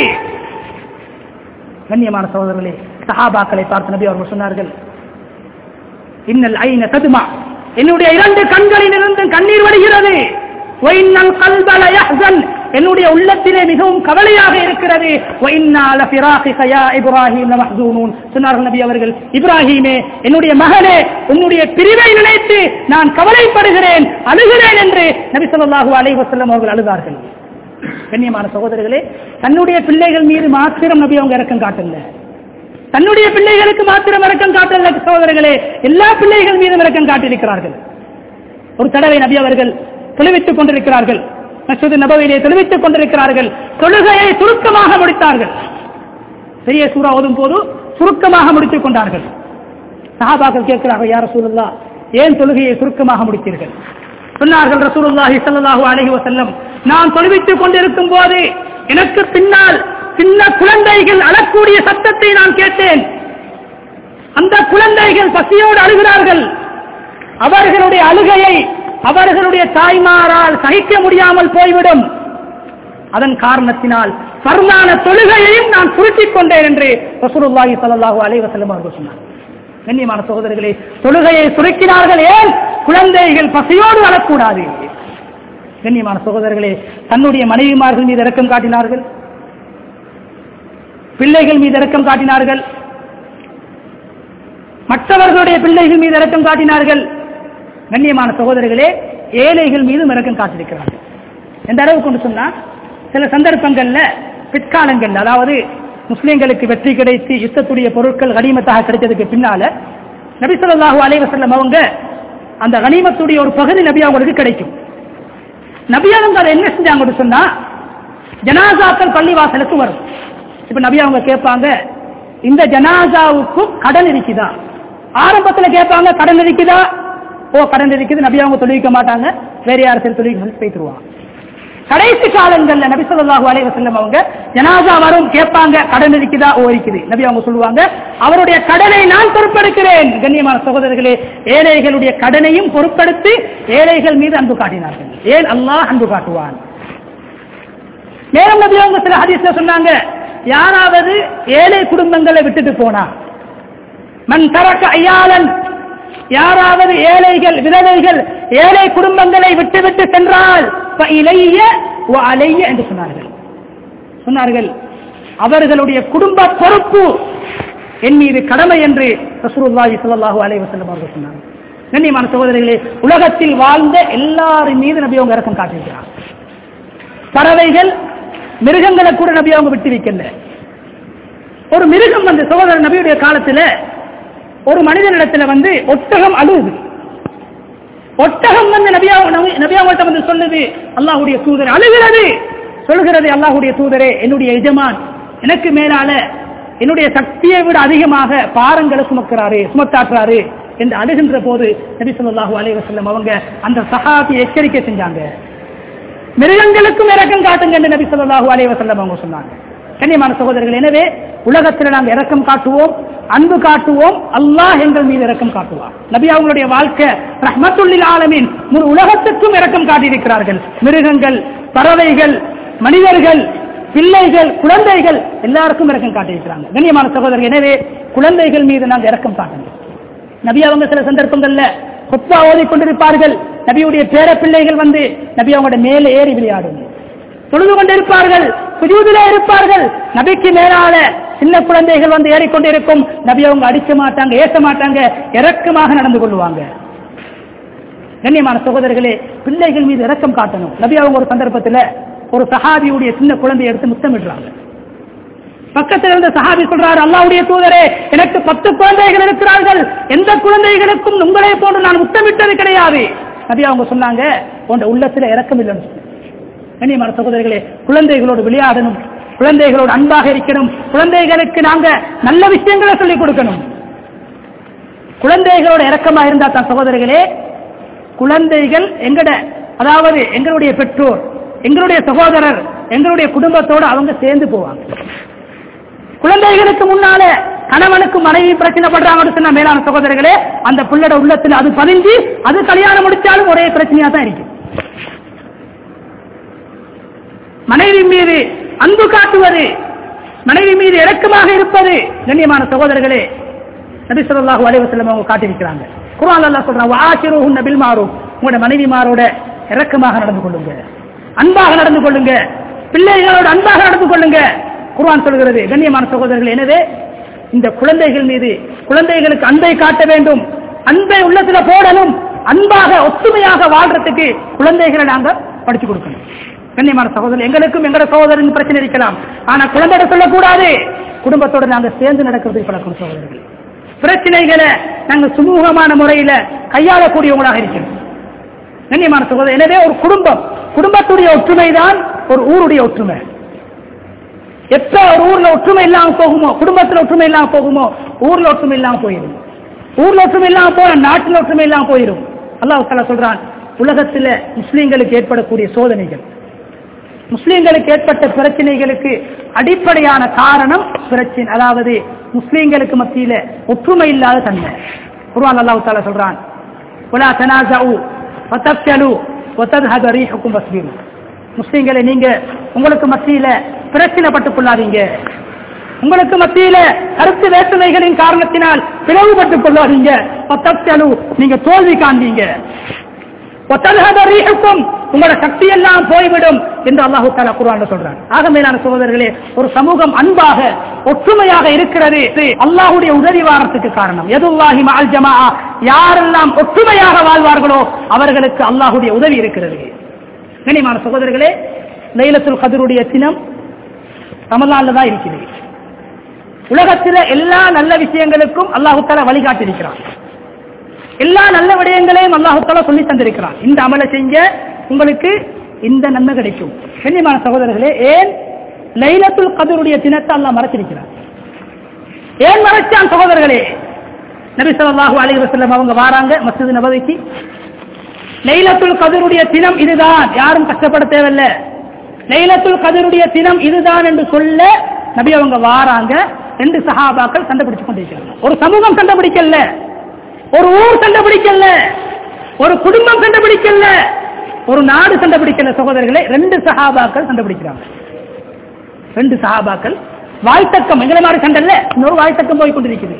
A: கண்ணியமான சகோதரர்களே சஹாபாக்களை பார்த்து நபி அவர்கள் சொன்னார்கள் இன்னல் ஐன ததுமா என்னுடைய இரண்டு கண்களிலிருந்து கண்ணீர் வடிகிறது ஒயின்னல் கல்பல யஹ்சன் என்னுடைய உள்ளத்திலே மிகவும் கவலையாக இருக்கிறது ஒயின்னா லஃபிராகிக யா இப்ராஹிம் லமஹ்சூனூன் சொன்னார்கள் நபி அவர்கள் இப்ராஹிமே என்னுடைய மகனே உன்னுடைய பிரிவை நினைத்து நான் கவலைப்படுகிறேன் அழுகிறேன் என்று நபி ஸல்லல்லாஹு அலைஹி வஸல்லம் அவர்கள் அழுதார்கள் கண்ணியமான சகோதரர்களே தன்னுடைய பிள்ளைகள் மீது மாத்திரம் நபி அவங்க இறக்கம் காட்டல தன்னுடைய பிள்ளைகளுக்கு மாத்திரம் இறக்கம் காட்டல சகோதரர்களே எல்லா பிள்ளைகள் மீதும் இறக்கம் காட்டியிருக்கிறார்கள் ஒரு தடவை நபி அவர்கள் தொழுவித்துக் கொண்டிருக்கிறார்கள் மசூது நபவிலே தொழுவித்துக் கொண்டிருக்கிறார்கள் தொழுகையை சுருக்கமாக முடித்தார்கள் பெரிய சூறா ஓதும் போது சுருக்கமாக முடித்துக் கொண்டார்கள் சஹாபாக்கள் கேட்கிறார்கள் யார் ரசூலுல்லாஹ் ஏன் தொழுகையை சுருக்கமாக முடித்தீர்கள் சொன்னார்கள் ரசூலுல்லாஹி ஸல்லல்லாஹு அலைஹி வஸல்லம் நான் தொழுவித்துக் கொண்டிருக்கும் போது எனக்கு பின்னால் சின்ன குழந்தைகள் அழக்கூடிய சத்தத்தை நான் கேட்டேன் அந்த குழந்தைகள் பசியோடு அழுகிறார்கள் அவர்களுடைய அழுகையை அவர்களுடைய தாய்மாரால் சகிக்க முடியாமல் போய்விடும் அதன் காரணத்தினால் பரலான தொழுகையையும் நான் சுருட்டிக் கொண்டேன் என்று ரசூலுல்லாஹி ஸல்லல்லாஹு அலைஹி வஸல்லம் அவர்கள் சொன்னார் கண்ணியமான சகோதரர்களே தொழுகையை சுருக்கினார்கள் ஏன் குழந்தைகள் பசியோடு வரக்கூடாது கண்ணியமான சகோதரர்களே தன்னுடைய மனைவிமார்கள் மீது இரக்கம் காட்டினார்கள் பிள்ளைகள் மீது இரக்கம் காட்டினார்கள் மற்றவர்களுடைய பிள்ளைகள் மீது இரக்கம் காட்டினார்கள் கண்ணியமான சகோதரர்களே ஏழைகள் மீதும் இரக்கம் காட்டியிருக்கிறார்கள் எந்த அளவு கொண்டு சொன்னா சில சந்தர்ப்பங்கள்ல பிற்காலங்கள் அதாவது முஸ்லிம்களுக்கு வெற்றி கிடைத்து யுத்தத்துடைய பொருட்கள் கனிமத்தாக கிடைத்ததுக்கு பின்னால நபி ஸல்லல்லாஹு அலைஹி வஸல்லம் அவங்க அந்த கனிமத்துடைய ஒரு பகுதி நபி அவங்களுக்கு கிடைக்கும் நபி அவங்க அதை என்ன செஞ்சாங்கன்னு சொன்னா ஜனாசாக்கள் பள்ளிவாசலுக்கு வரும் இப்ப நபி அவங்க கேட்பாங்க இந்த ஜனாசாவுக்கும் கடன் இருக்குதா ஆரம்பத்துல கேட்பாங்க கடன் இருக்குதா ஓ கடன் இருக்குது நபி அவங்க தொழிலிக்க மாட்டாங்க வேற யார் சரி தொழில் போய்த்துருவாங்க கடைசி காலங்கள்ல நபி ஸல்லல்லாஹு அலைஹி வஸல்லம் அவங்க ஜனாசா வரும் கேட்பாங்க கடன் இருக்குதா ஓ இருக்குது நபி அவங்க சொல்லுவாங்க அவருடைய கடனை நான் பொறுப்பெடுக்கிறேன் கண்ணியமான சகோதரர்களே ஏழைகளுடைய கடனையும் பொறுப்பெடுத்து ஏழைகள் மீது அன்பு காட்டினார்கள் ஏன் அல்லாஹ் அன்பு காட்டுவான் மேலும் நபி அவங்க சில ஹதீஸ்ல சொன்னாங்க யாராவது ஏழை குடும்பங்களை விட்டுட்டு போனா மன் தரக்க ஐயாளன் யாராவது ஏழைகள் விதவைகள் ஏழை குடும்பங்களை விட்டுவிட்டு சென்றால் இளைய அலைய என்று சொன்னார்கள் சொன்னார்கள் அவர்களுடைய குடும்ப பொறுப்பு என் மீது கடமை என்று ரசூலுல்லாஹி ஸல்லல்லாஹு அலைஹி வஸல்லம் அவர்கள் சொன்னார்கள் கண்ணியமான சகோதரிகளே உலகத்தில் வாழ்ந்த எல்லாரின் மீது நபி அவங்க இறக்கம் காட்டியிருக்கிறார் பறவைகள் மிருகங்களை கூட நபி அவங்க விட்டு வைக்கல ஒரு மிருகம் வந்து சகோதரர் நபியுடைய காலத்துல ஒரு மனிதனிடத்துல வந்து ஒட்டகம் அழுகுது ஒட்டகம் வந்து நபியா நபியாவட்ட வந்து சொல்லுது அல்லாஹுடைய தூதர் அழுகிறது சொல்கிறது அல்லாஹுடைய தூதரே என்னுடைய எஜமான் எனக்கு மேலால என்னுடைய சக்தியை விட அதிகமாக பாரங்களை சுமக்கிறாரு சுமத்தாற்றுறாரு என்று அழுகின்ற போது நபி சொல்லாஹு அலைஹி வஸல்லம் அவங்க அந்த சஹாபியை எச்சரிக்கை செஞ்சாங்க மிருகங்களுக்கும் இறக்கம் காட்டுங்க என்று நபி சொல்லாஹு அலைஹி வஸல்லம் அவங்க சொன்னாங்க கண்ணியமான சகோதரர்கள் எனவே உலகத்தில் நாம் இரக்கம் காட்டுவோம் அன்பு காட்டுவோம் அல்லாஹ் எங்கள் மீது இரக்கம் காட்டுவார் நபி அவங்களுடைய வாழ்க்கை ரஹ்மத்துல்லில் ஆலமீன் முழு உலகத்துக்கும் இரக்கம் காட்டியிருக்கிறார்கள் மிருகங்கள் பறவைகள் மனிதர்கள் பிள்ளைகள் குழந்தைகள் எல்லாருக்கும் இரக்கம் காட்டியிருக்கிறாங்க கண்ணியமான சகோதரர்கள் எனவே குழந்தைகள் மீது நாங்கள் இரக்கம் காட்டணும் நபி அவங்க சில சந்தர்ப்பங்கள்ல கொப்பா ஓதிக் கொண்டிருப்பார்கள் நபியுடைய பேர பிள்ளைகள் வந்து நபி அவங்களோட மேலே ஏறி விளையாடும் தொழுது கொண்டிருப்பார்கள் சுஜூதிலே இருப்பார்கள் நபிக்கு மேலால சின்ன குழந்தைகள் வந்து ஏறிக்கொண்டிருக்கும் நபி அவங்க அடிக்க மாட்டாங்க ஏச மாட்டாங்க இறக்கமாக நடந்து கொள்வாங்க கண்ணியமான சகோதரர்களே பிள்ளைகள் மீது இரக்கம் காட்டணும் நபி அவங்க ஒரு சந்தர்ப்பத்தில் ஒரு சஹாபியுடைய சின்ன குழந்தையை எடுத்து முத்தமிடுறாங்க பக்கத்தில் இருந்த சஹாபி சொல்றாரு அல்லாவுடைய தூதரே எனக்கு பத்து குழந்தைகள் இருக்கிறார்கள் எந்த குழந்தைகளுக்கும் உங்களை போன்று நான் முத்தமிட்டது கிடையாது நபி அவங்க சொன்னாங்க உன் உள்ளத்துல இறக்கம் இல்லைன்னு சொன்னாங்க கண்ணியமான சகோதரர்களே குழந்தைகளோடு விளையாடணும் குழந்தைகளோடு அன்பாக இருக்கணும் குழந்தைகளுக்கு நாங்க நல்ல விஷயங்களை சொல்லிக் கொடுக்கணும் குழந்தைகளோட இறக்கமா இருந்தா தான் சகோதரர்களே குழந்தைகள் எங்கட அதாவது எங்களுடைய பெற்றோர் எங்களுடைய சகோதரர் எங்களுடைய குடும்பத்தோடு அவங்க சேர்ந்து போவாங்க குழந்தைகளுக்கு முன்னால கணவனுக்கு மனைவி பிரச்சனை பண்றாங்கன்னு சொன்ன மேலான சகோதரர்களே அந்த பிள்ளோட உள்ளத்துல அது பதிஞ்சு அது கல்யாணம் முடிச்சாலும் ஒரே பிரச்சனையா தான் இருக்கும் மனைவி மீது அன்பு காட்டுவது மனைவி மீது இறக்கமாக இருப்பது கண்ணியமான சகோதரர்களே நபி ஸல்லல்லாஹு அலைஹி வஸல்லம் அவங்க காட்டியிருக்கிறாங்க குர்ஆன் அல்லாஹ் சொல்றான் வாஷிருஹுன்ன பில் மாரூஃப் உங்களுடைய மனைவிமாரோட இறக்கமாக நடந்து கொள்ளுங்க அன்பாக நடந்து கொள்ளுங்க பிள்ளைகளோட அன்பாக நடந்து கொள்ளுங்க குர்ஆன் சொல்கிறது கண்ணியமான சகோதரர்கள் எனவே இந்த குழந்தைகள் மீது குழந்தைகளுக்கு அன்பை காட்ட வேண்டும் அன்பை உள்ளத்துல போடணும் அன்பாக ஒத்துமையாக வாழ்றதுக்கு குழந்தைகளை நாங்க படிச்சு கொடுக்கணும் கண்ணியமான சகோதரர் எங்களுக்கும் எங்களோட சகோதரன் பிரச்சனை இருக்கலாம் ஆனா குழந்தைகிட்ட சொல்லக்கூடாது குடும்பத்தோட நாங்க சேர்ந்து நடக்கிறதுக்கு பழக்கம் சகோதரர்கள் பிரச்சனைகளை நாங்கள் சுமூகமான முறையில கையாளக்கூடியவங்களாக இருக்கிறோம் கண்ணியமான சகோதரர் எனவே ஒரு குடும்பம் குடும்பத்துடைய ஒற்றுமை தான் ஒரு ஊருடைய ஒற்றுமை எப்ப ஒரு ஊர்ல ஒற்றுமை இல்லாம போகுமோ குடும்பத்துல ஒற்றுமை இல்லாம போகுமோ ஊர்ல ஒற்றுமை இல்லாம போயிடும் ஊர்ல ஒற்றுமை இல்லாம போன நாட்டுல ஒற்றுமை இல்லாம போயிடும் அல்லாஹ் தஆலா சொல்றான் உலகத்துல முஸ்லிம்களுக்கு ஏற்படக்கூடிய சோதனைகள் முஸ்லிம்களுக்கு ஏற்பட்ட பிரச்சனைகளுக்கு அடிப்படையான காரணம் பிரச்சனை அதாவது முஸ்லிம்களுக்கு மத்தியில ஒற்றுமை இல்லாத தன்மை குர்ஆன் அல்லாஹ் தஆலா சொல்றான் ولا تنازعوا وتفشلوا وتذهب ريحكم واصبروا முஸ்லிம்களை நீங்க உங்களுக்கு மத்தியில பிரச்சனைப்பட்டுக் கொள்ளாதீங்க உங்களுக்கு மத்தியில கருத்து வேற்றுமைகளின் காரணத்தினால் பிளவுபட்டுக் கொள்ளாதீங்க பத்தலு நீங்க தோல்வி காண்பீங்க ஒத்தல்ஹத ரீஹுக்கும் உங்களோட சக்தி எல்லாம் போய்விடும் என்று அல்லாஹு தாலா குர்ஆன்ல சொல்றான் ஆக மேலான சகோதரர்களே ஒரு சமூகம் அன்பாக ஒற்றுமையாக இருக்கிறது இது அல்லாஹ்வுடைய உதவி வாரத்துக்கு காரணம் எதுல்லாஹி மஅல் ஜமாஆ யாரெல்லாம் ஒற்றுமையாக வாழ்வார்களோ அவர்களுக்கு அல்லாஹ்வுடைய உதவி இருக்கிறது கனிமான சகோதரர்களே லைலத்துல் கதருடைய தினம் ரமலான்ல தான் இருக்குது உலகத்தில எல்லா நல்ல விஷயங்களுக்கும் அல்லாஹு தாலா வழிகாட்டி இருக்கிறான் எல்லா நல்ல விடயங்களையும் அல்லாஹு தாலா சொல்லி தந்திருக்கிறான் இந்த அமலை செஞ்ச உங்களுக்கு இந்த நன்மை கிடைக்கும் கண்ணியமான சகோதரர்களே ஏன் லைலத்துல் கதருடைய தினத்தை அல்லாஹ் மறைச்சிருக்கிறான் ஏன் மறைச்சான் சகோதரர்களே நபி ஸல்லல்லாஹு அலைஹி வஸல்லம் அவங்க வாராங்க மஸ்ஜித் நபவிக்கு லைலத்துல் கதருடைய தினம் இதுதான் யாரும் கஷ்டப்பட தேவையில்ல லைலத்துல் கதருடைய தினம் இதுதான் என்று சொல்ல நபி அவங்க வாராங்க ரெண்டு சஹாபாக்கள் சண்டை பிடிச்சு கொண்டிருக்கிறாங்க ஒரு சமூகம் சண்டை பிடிக்கல ஒரு ஊர் சண்டை பிடிக்கல ஒரு குடும்பம் சண்டை பிடிக்கல ஒரு நாடு சண்டை பிடிக்கல சகோதரர்களே ரெண்டு சஹாபாக்கள் சண்டை பிடிக்கிறாங்க ரெண்டு சஹாபாக்கள் வாய்த்தக்கம் எங்களை மாதிரி சண்டை இல்ல இன்னொரு வாய்த்தக்கம் போய் கொண்டிருக்குது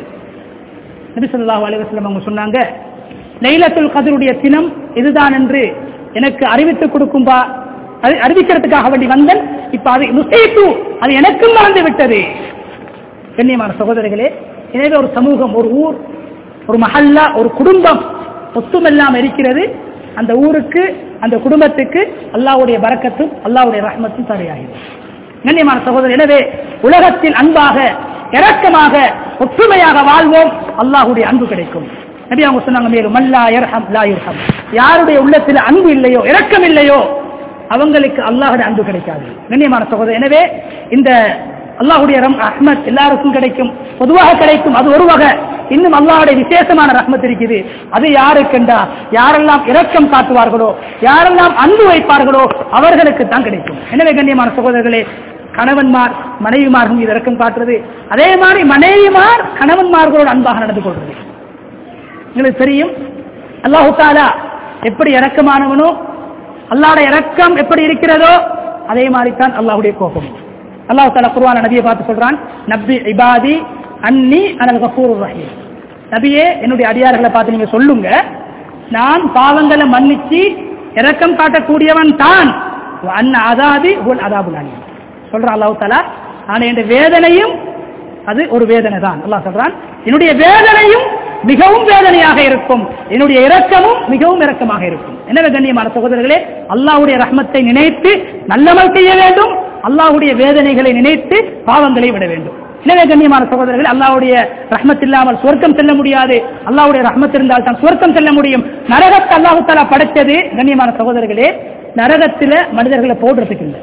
A: நபி ஸல்லல்லாஹு அலைஹி வஸல்லம் அவங்க சொன்னாங்க லைலத்துல் கதருடைய தினம் இதுதான் என்று எனக்கு அறிவித்துக் கொடுக்கும்பா அது அறிவிக்கிறதுக்காக வேண்டி வந்தன் இப்ப அது நுசைத்து அது எனக்கும் மறந்து விட்டது கண்ணியமான சகோதரர்களே எனவே ஒரு சமூகம் ஒரு ஊர் ஒரு மஹல்லா ஒரு குடும்பம் ஒத்துமெல்லாம் இருக்கிறது அந்த ஊருக்கு அந்த குடும்பத்துக்கு அல்லாஹ்வுடைய பரக்கத்தும் அல்லாஹ்வுடைய ரஹ்மத்தும் தடையாகிறது கண்ணியமான சகோதரர் எனவே உலகத்தில் அன்பாக இரக்கமாக ஒற்றுமையாக வாழ்வோம் அல்லாஹ்வுடைய அன்பு கிடைக்கும் நபி அவங்க சொன்னாங்க மேலும் மல்லா யர்ஹம் லா யுர்ஹம் யாருடைய உள்ளத்தில் அன்பு இல்லையோ இரக்கம் இல்லையோ அவங்களுக்கு அல்லாஹுடைய அன்பு கிடைக்காது கண்ணியமான சகோதரர் எனவே இந்த அல்லாஹுடைய ரம் ரஹ்மத் எல்லாருக்கும் கிடைக்கும் பொதுவாக கிடைக்கும் அது ஒரு வகை இன்னும் அல்லாஹுடைய விசேஷமான ரஹ்மத் இருக்குது அது யாருக்கென்றா யாரெல்லாம் இரக்கம் காட்டுவார்களோ யாரெல்லாம் அன்பு வைப்பார்களோ அவர்களுக்கு தான் கிடைக்கும் எனவே கண்ணியமான சகோதரர்களே கணவன்மார் மனைவிமார் மீது இரக்கம் காட்டுறது அதே மாதிரி மனைவிமார் கணவன்மார்களோடு அன்பாக நடந்து கொள்வது உங்களுக்கு தெரியும் அல்லாஹு தாலா எப்படி இரக்கமானவனோ அல்லாஹ்வுடைய இரக்கம் எப்படி இருக்கிறதோ அதே மாதிரி தான் அல்லாஹ்வுடைய கோபம் அல்லாஹ் தாலா குர்ஆன நபியை பார்த்து சொல்றான் நபி இபாதி அன்னி அனல் கஃபூர் ரஹீம் நபியே என்னுடைய அடியார்களை பார்த்து நீங்க சொல்லுங்க நான் பாவங்களை மன்னிச்சு இரக்கம் காட்டக்கூடியவன் தான் அன்ன அதாதி உல் அதாபுல் அலீம் சொல்றான் அல்லாஹ் தாலா ஆனா என்ற வேதனையும் அது ஒரு வேதனை தான் அல்லாஹ் சொல்றான் என்னுடைய வேதனையும் மிகவும் வேதனையாக இருக்கும் என்னுடைய இரக்கமும் மிகவும் இரக்கமாக இருக்கும் எனவே கண்ணியமான சகோதரர்களே அல்லாஹ்வுடைய ரஹ்மத்தை நினைத்து நல்லமல் செய்ய வேண்டும் அல்லாஹ்வுடைய வேதனைகளை நினைத்து பாவங்களை விட வேண்டும் எனவே கண்ணியமான சகோதரர்கள் அல்லாஹ்வுடைய ரஹ்மத் இல்லாமல் சுவர்க்கம் செல்ல முடியாது அல்லாஹ்வுடைய ரஹ்மத் இருந்தால் தான் சுவர்க்கம் செல்ல முடியும் நரகத்தை அல்லாஹு தாலா படைத்தது கண்ணியமான சகோதரர்களே நரகத்தில மனிதர்களை போடுறதுக்கு இல்லை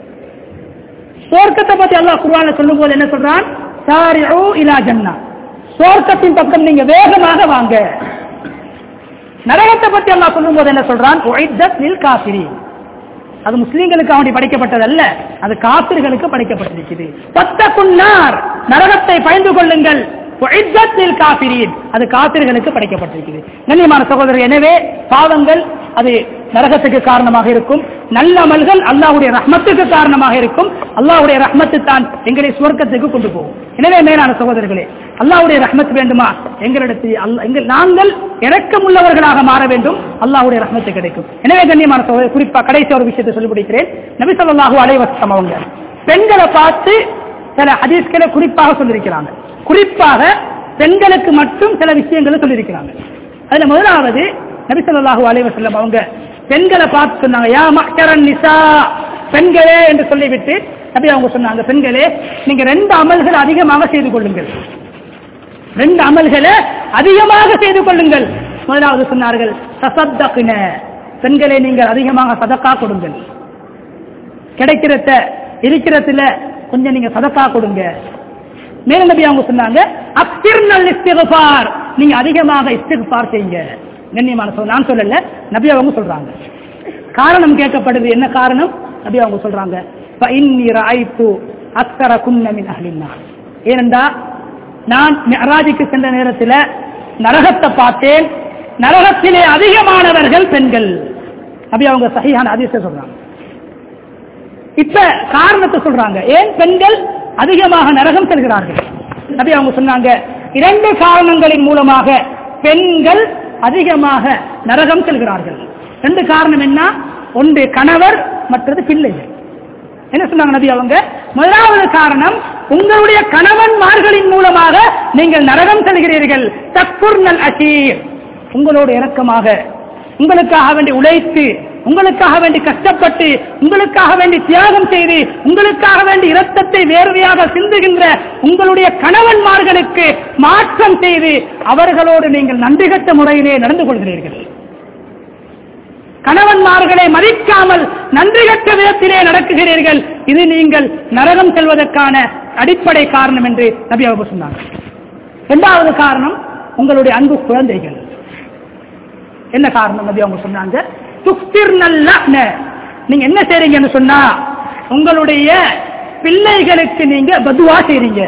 A: சுவர்க்கத்தை பத்தி அல்லாஹ் குர்ஆன்ல சொல்லும் போது என்ன சொல்றான் சாரிஉ இலா ஜன்னா சுவர்க்கத்தின் பக்கம் நீங்க வேகமாக வாங்க நரகத்தை பத்தி அல்லாஹ் சொல்லும் போது என்ன சொல்றான் உஇத்தத் லில் காஃபிரீன் அது முஸ்லீம்களுக்கு அவனை படைக்கப்பட்டது அல்ல அது காப்பிர்களுக்கு படைக்கப்பட்டிருக்குது பத்தக்குன்னார் நரகத்தை பயந்து கொள்ளுங்கள் உஇத்தத் லில் காஃபிரீன் அது காப்பிர்களுக்கு படைக்கப்பட்டிருக்குது கண்ணியமான சகோதரர் எனவே பாவங்கள் அது நரகத்துக்கு காரணமாக இருக்கும் நல்ல அமல்கள் அல்லாஹ்வுடைய ரஹ்மத்துக்கு காரணமாக இருக்கும் அல்லாஹ்வுடைய ரஹ்மத்து தான் எங்களை சுவர்க்கத்துக்கு கொண்டு போகும் எனவே மேலான சகோதரர்களே அல்லாஹ்வுடைய ரஹ்மத் வேண்டுமா எங்களிடத்தில் அல்ல- எங்கள் நாங்கள் இரக்கமுள்ளவர்களாக மாற வேண்டும் அல்லாஹ்வுடைய ரஹ்மத்து கிடைக்கும் எனவே கண்ணியமான சகோதரர் குறிப்பா கடைசி ஒரு விஷயத்தை சொல்லி முடிக்கிறேன் நபி ஸல்லல்லாஹு அலைஹி வஸல்லம் அவங்க பெண்களை பார்த்து சில ஹதீஸ்களை குறிப்பாக சொல்லியிருக்கிறாங்க குறிப்பாக பெண்களுக்கு மட்டும் சில விஷயங்களை சொல்லியிருக்கிறாங்க அதுல முதலாவது நபி ஸல்லல்லாஹு அலைஹி வஸல்லம் அவங்க பெண்களை பார்த்து சொன்னாங்க யா மஹ்ஷரன் நிசா பெண்களே என்று சொல்லிவிட்டு நபி அவங்க சொன்னாங்க பெண்களே நீங்க ரெண்டு அமல்கள் அதிகமாக செய்து கொள்ளுங்கள் ரெண்டு அமல்களை அதிகமாக செய்து கொள்ளுங்கள் முதலாவது சொன்னார்கள் தசத்தகுன பெண்களே நீங்கள் அதிகமாக சதக்கா கொடுங்கள் கிடைக்கிறத இருக்கிறதுல கொஞ்சம் நீங்க சதக்கா கொடுங்க மேல நபி அவங்க சொன்னாங்க அக்திர்னல் இஸ்திக்பார் நீங்க அதிகமாக இஸ்திக்பார் செய்யுங்க கண்ணியமான சொல் நான் சொல்லல நபி அவங்க சொல்றாங்க காரணம் கேட்கப்படுது என்ன காரணம் நபி அவங்க சொல்றாங்க فإني رأيت أكثركن من أهل النار ஏனென்றா நான் மிஅராஜுக்கு சென்ற நேரத்தில் நரகத்தை பார்த்தேன் நரகத்திலே அதிகமானவர்கள் பெண்கள் நபி அவங்க சஹீஹான அதிசய சொல்றாங்க இப்ப காரணத்தை சொல்றாங்க ஏன் பெண்கள் அதிகமாக நரகம் செல்கிறார்கள் நபி அவங்க சொன்னாங்க இரண்டு காரணங்களின் மூலமாக பெண்கள் அதிகமாக நரகம் செல்கிறார்கள் ரெண்டு காரணம் என்ன ஒன்று கணவர் மற்றது பிள்ளைகள் என்ன சொன்னாங்க நபி அவங்க முதலாவது காரணம் உங்களுடைய கணவன்மார்களின் மூலமாக நீங்கள் நரகம் செல்கிறீர்கள் தக்குர்னல் அசீர் உங்களோடு இறக்கமாக உங்களுக்காக வேண்டி உழைத்து உங்களுக்காக வேண்டி கஷ்டப்பட்டு உங்களுக்காக வேண்டி தியாகம் செய்து உங்களுக்காக வேண்டி இரத்தத்தை வேர்வையாக சிந்துகின்ற உங்களுடைய கணவன்மார்களுக்கு மாற்றம் செய்து அவர்களோடு நீங்கள் நன்றிகட்ட முறையிலே நடந்து கொள்கிறீர்கள் கணவன்மார்களை மதிக்காமல் நன்றிகட்ட விதத்திலே நடக்குகிறீர்கள் இது நீங்கள் நரகம் செல்வதற்கான அடிப்படை காரணம் என்று நபி அவர்கள் சொன்னாங்க இரண்டாவது காரணம் உங்களுடைய அன்பு குழந்தைகள் என்ன காரணம் நபி அவங்க சொன்னாங்க துக்திர் நல்ல நீங்க என்ன செய்றீங்கன்னு சொன்னா உங்களுடைய பிள்ளைகளுக்கு நீங்க பதுவா செய்றீங்க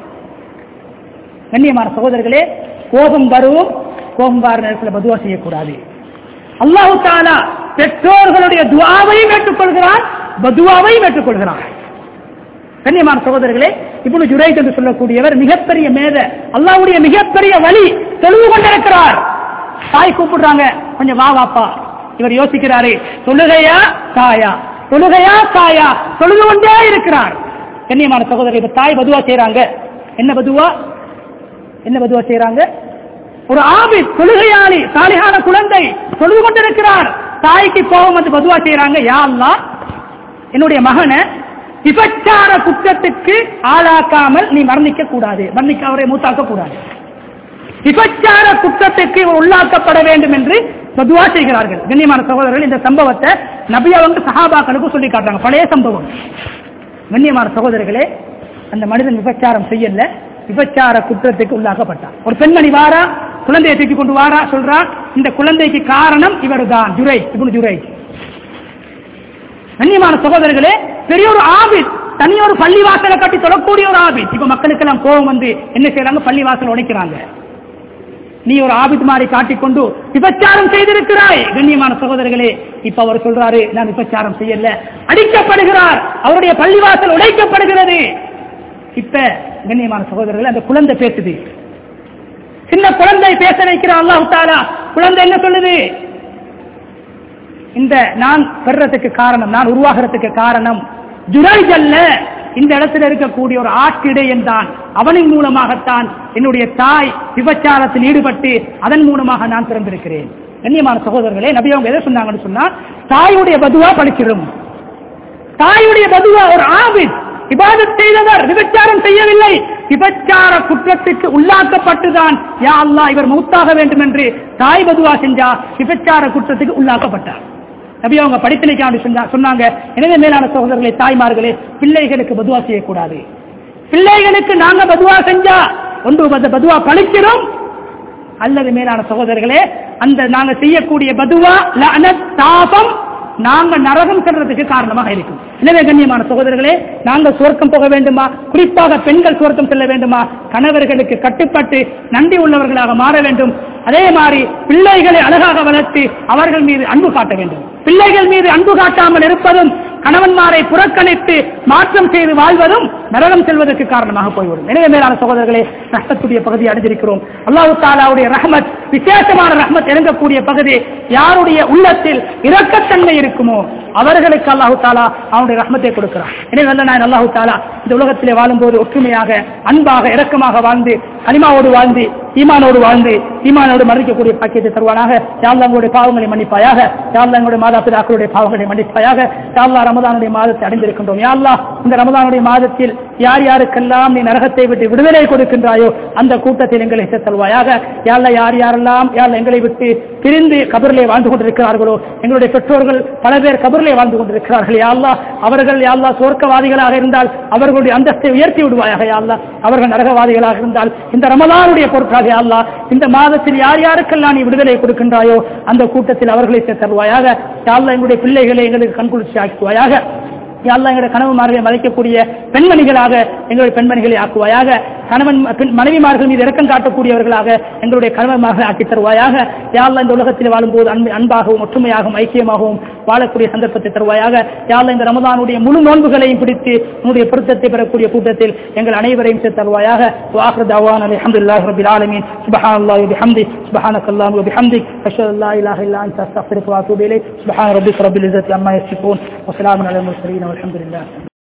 A: கண்ணியமான சகோதரர்களே கோபம் வரும் கோபம் வர நேரத்தில் பதுவா செய்யக்கூடாது அல்லாஹு தாலா பெற்றோர்களுடைய துவாவையும் ஏற்றுக்கொள்கிறான் பதுவாவையும் ஏற்றுக்கொள்கிறான் கண்ணியமான சகோதரர்களே இப்படி ஜுரைத் என்று சொல்லக்கூடியவர் மிகப்பெரிய மேத அல்லாவுடைய மிகப்பெரிய வழி தெளிவு கொண்டிருக்கிறார் தாய் கூப்பிடுறாங்க கொஞ்சம் வா வாப்பா இவர் யோசிக்கிறாரு தொழுகையா தாயா தொழுகையா தாயா தொழுது கொண்டே இருக்கிறார் கண்ணியமான சகோதரர் இப்ப தாய் பதுவா செய்யறாங்க என்ன பதுவா என்ன பதுவா செய்யறாங்க ஒரு ஆபித் தொழுகையாளி சாலிகான குழந்தை தொழுது கொண்டிருக்கிறார் தாய்க்கு கோபம் வந்து பதுவா செய்யறாங்க யா அல்லாஹ் என்னுடைய மகனை விபச்சார குற்றத்துக்கு ஆளாக்காமல் நீ மரணிக்க கூடாது மரணிக்க அவரை மூத்தாக்க கூடாது விபச்சார குற்றத்துக்கு இவர் உள்ளாக்கப்பட வேண்டும் என்று பதுவா செய்கிறார்கள் கண்ணியமான சகோதரர்கள் இந்த சம்பவத்தை நபியா வந்து சஹாபாக்களுக்கு சொல்லி காட்டுறாங்க பழைய சம்பவம் கண்ணியமான சகோதரர்களே அந்த மனிதன் விபச்சாரம் செய்யல விபச்சார குற்றத்துக்கு உள்ளாக்கப்பட்டான் ஒரு பெண்மணி வாரா குழந்தையை தூக்கி கொண்டு வாரா சொல்றா இந்த குழந்தைக்கு காரணம் இவர் தான் ஜுரை இவனு ஜுரை கண்ணியமான சகோதரர்களே பெரிய ஒரு ஆபித் தனி ஒரு பள்ளிவாசலை கட்டி தொழக்கூடிய ஒரு ஆபித் இப்ப மக்களுக்கெல்லாம் கோபம் வந்து என்ன செய்யறாங்க பள்ளிவாசல் உடைக்கிறாங்க நீ ஒரு ஆபித் மாதிரி காட்டிக்கொண்டு விபச்சாரம் செய்திருக்கிறாய் கண்ணியமான சகோதரர்களே இப்ப அவர் சொல்றாரு நான் விபச்சாரம் செய்யல அடிக்கப்படுகிறார் அவருடைய பள்ளிவாசல் உடைக்கப்படுகிறது இப்ப கண்ணியமான சகோதரர்கள் அந்த குழந்தை பேசுது சின்ன குழந்தை பேச வைக்கிற அல்லாஹு தாலா குழந்தை என்ன சொல்லுது இந்த நான் பெறறதுக்கு காரணம் நான் உருவாகிறதுக்கு காரணம் ஜுரைஜ் அல்ல இந்த இடத்துல இருக்கக்கூடிய ஒரு ஆட்டிடையன் தான் அவனின் மூலமாகத்தான் என்னுடைய தாய் விபச்சாரத்தில் ஈடுபட்டு அதன் மூலமாக நான் பிறந்திருக்கிறேன் கண்ணியமான சகோதரர்களே நபி அவங்க எதை சொன்னாங்கன்னு சொன்னா தாயுடைய பதுவா பழிச்சிடும் தாயுடைய பதுவா ஒரு ஆபித் இபாதத் செய்தவர் விபச்சாரம் செய்யவில்லை விபச்சார குற்றத்துக்கு உள்ளாக்கப்பட்டுதான் யா அல்லாஹ் இவர் மௌத்தாக வேண்டும் என்று தாய் பதுவா செஞ்சா விபச்சார குற்றத்துக்கு உள்ளாக்கப்பட்டார் நபி அவங்க படிப்பினைக்காண்டி சொன்னா- சொன்னாங்க எனவே மேலான சகோதரர்களே தாய்மார்களே பிள்ளைகளுக்கு பதுவா செய்யக்கூடாது பிள்ளைகளுக்கு நாங்க பதுவா செஞ்சா ஒன்று அந்த பதுவா பழிக்கிறோம் அல்லது மேலான சகோதரர்களே அந்த நாங்க செய்யக்கூடிய பதுவா லஅனத் தாபம் நாங்க நரகம் செல்றதுக்கு காரணமாக இருக்கும் எனவே கண்ணியமான சகோதரர்களே நாங்க சுவர்க்கம் போக வேண்டுமா குறிப்பாக பெண்கள் சுவர்க்கம் செல்ல வேண்டுமா கணவர்களுக்கு கட்டுப்பட்டு நன்றி உள்ளவர்களாக மாற வேண்டும் அதே மாதிரி பிள்ளைகளை அழகாக வளர்த்து அவர்கள் மீது அன்பு காட்ட வேண்டும் பிள்ளைகள் மீது அன்பு காட்டாமல் இருப்பதும் கணவன்மாரை புறக்கணித்து மாற்றம் செய்து வாழ்வதும் நரகம் செல்வதற்கு காரணமாக போய்விடும் எனவே மேலான சகோதரர்களே ரஹ்மத்துடைய பகுதியை அடைஞ்சிருக்கிறோம் அல்லாஹு தாலாவுடைய ரஹ்மத் விசேஷமான ரஹ்மத் இறங்கக்கூடிய பகுதி யாருடைய உள்ளத்தில் இரக்கத்தன்மை இருக்குமோ அவர்களுக்கு அல்லாஹு தாலா அவனுடைய ரஹ்மத்தை கொடுக்கிறான் எனவே நல்ல நான் அல்லாஹு தாலா இந்த உலகத்திலே வாழும்போது ஒற்றுமையாக அன்பாக இரக்கமாக வாழ்ந்து அனிமாவோடு வாழ்ந்து ஈமானோடு வாழ்ந்து ஈமானோடு மன்னிக்கக்கூடிய பாக்கியத்தை தருவானாக யாழ்லா உங்களுடைய பாவங்களை மன்னிப்பாயாக யாழ்லா எங்களுடைய மாதா பிதாக்களுடைய பாவங்களை மன்னிப்பாயாக யாழ்லா ரமதானுடைய மாதத்தை அடைந்திருக்கின்றோம் யாழ்லா இந்த ரமதானுடைய மாதத்தில் யார் யாருக்கெல்லாம் நீ நரகத்தை விட்டு விடுதலை கொடுக்கின்றாயோ அந்த கூட்டத்தில் எங்களை சேர்த்தல்வாயாக யாழ்லா யார் யாரெல்லாம் யாழ்லா எங்களை விட்டு பிரிந்து கபரிலே வாழ்ந்து கொண்டிருக்கிறார்களோ எங்களுடைய பெற்றோர்கள் பல பேர் கபரிலே வாழ்ந்து கொண்டிருக்கிறார்கள் யா அல்லாஹ் அவர்கள் யா அல்லாஹ் சுவர்க்கவாதிகளாக இருந்தால் அவர்களுடைய அந்தஸ்தை உயர்த்தி விடுவாயாக யா அல்லாஹ் அவர்கள் நரகவாதிகளாக இருந்தால் இந்த ரமலானுடைய பொருட்காக யா அல்லாஹ் இந்த மாதத்தில் யார் யாருக்கெல்லாம் நீ விடுதலை கொடுக்கின்றாயோ அந்த கூட்டத்தில் அவர்களை சேர்த்தருவாயாக யா அல்லாஹ் எங்களுடைய பிள்ளைகளை எங்களுக்கு கண்குளிர்ச்சி ஆக்குவாயாக யா அல்லாஹ் எங்களுடைய கனவுமார்களை மதிக்கக்கூடிய பெண்மணிகளாக எங்களுடைய பெண்மணிகளை ஆக்குவாயாக கணவன் பெண் மனைவிமார்கள் மீது இரக்கம் காட்டக்கூடியவர்களாக எங்களுடைய கணவன்மார்களை ஆக்கி தருவாயாக யா அல்லாஹ் இந்த உலகத்தில் வாழும்போது அன்பு அன்பாகவும் ஒற்றுமையாகவும் ஐக்கியமாகவும் வாழக்கூடிய சந்தர்ப்பத்தை தருவாயாக யா அல்லாஹ் இந்த ரமதானுடைய முழு நோன்புகளையும் பிடித்து உன்னுடைய பொருத்தத்தை பெறக்கூடிய கூட்டத்தில் எங்கள் அனைவரையும் சேர்த்து தருவாயாக واخر دعوانا الحمد لله رب العالمين سبحان الله وبحمده سبحانك اللهم وبحمدك اشهد ان لا اله الا انت استغفرك واتوب اليك سبحان ربك رب العزه عما يصفون وسلام على المرسلين والحمد لله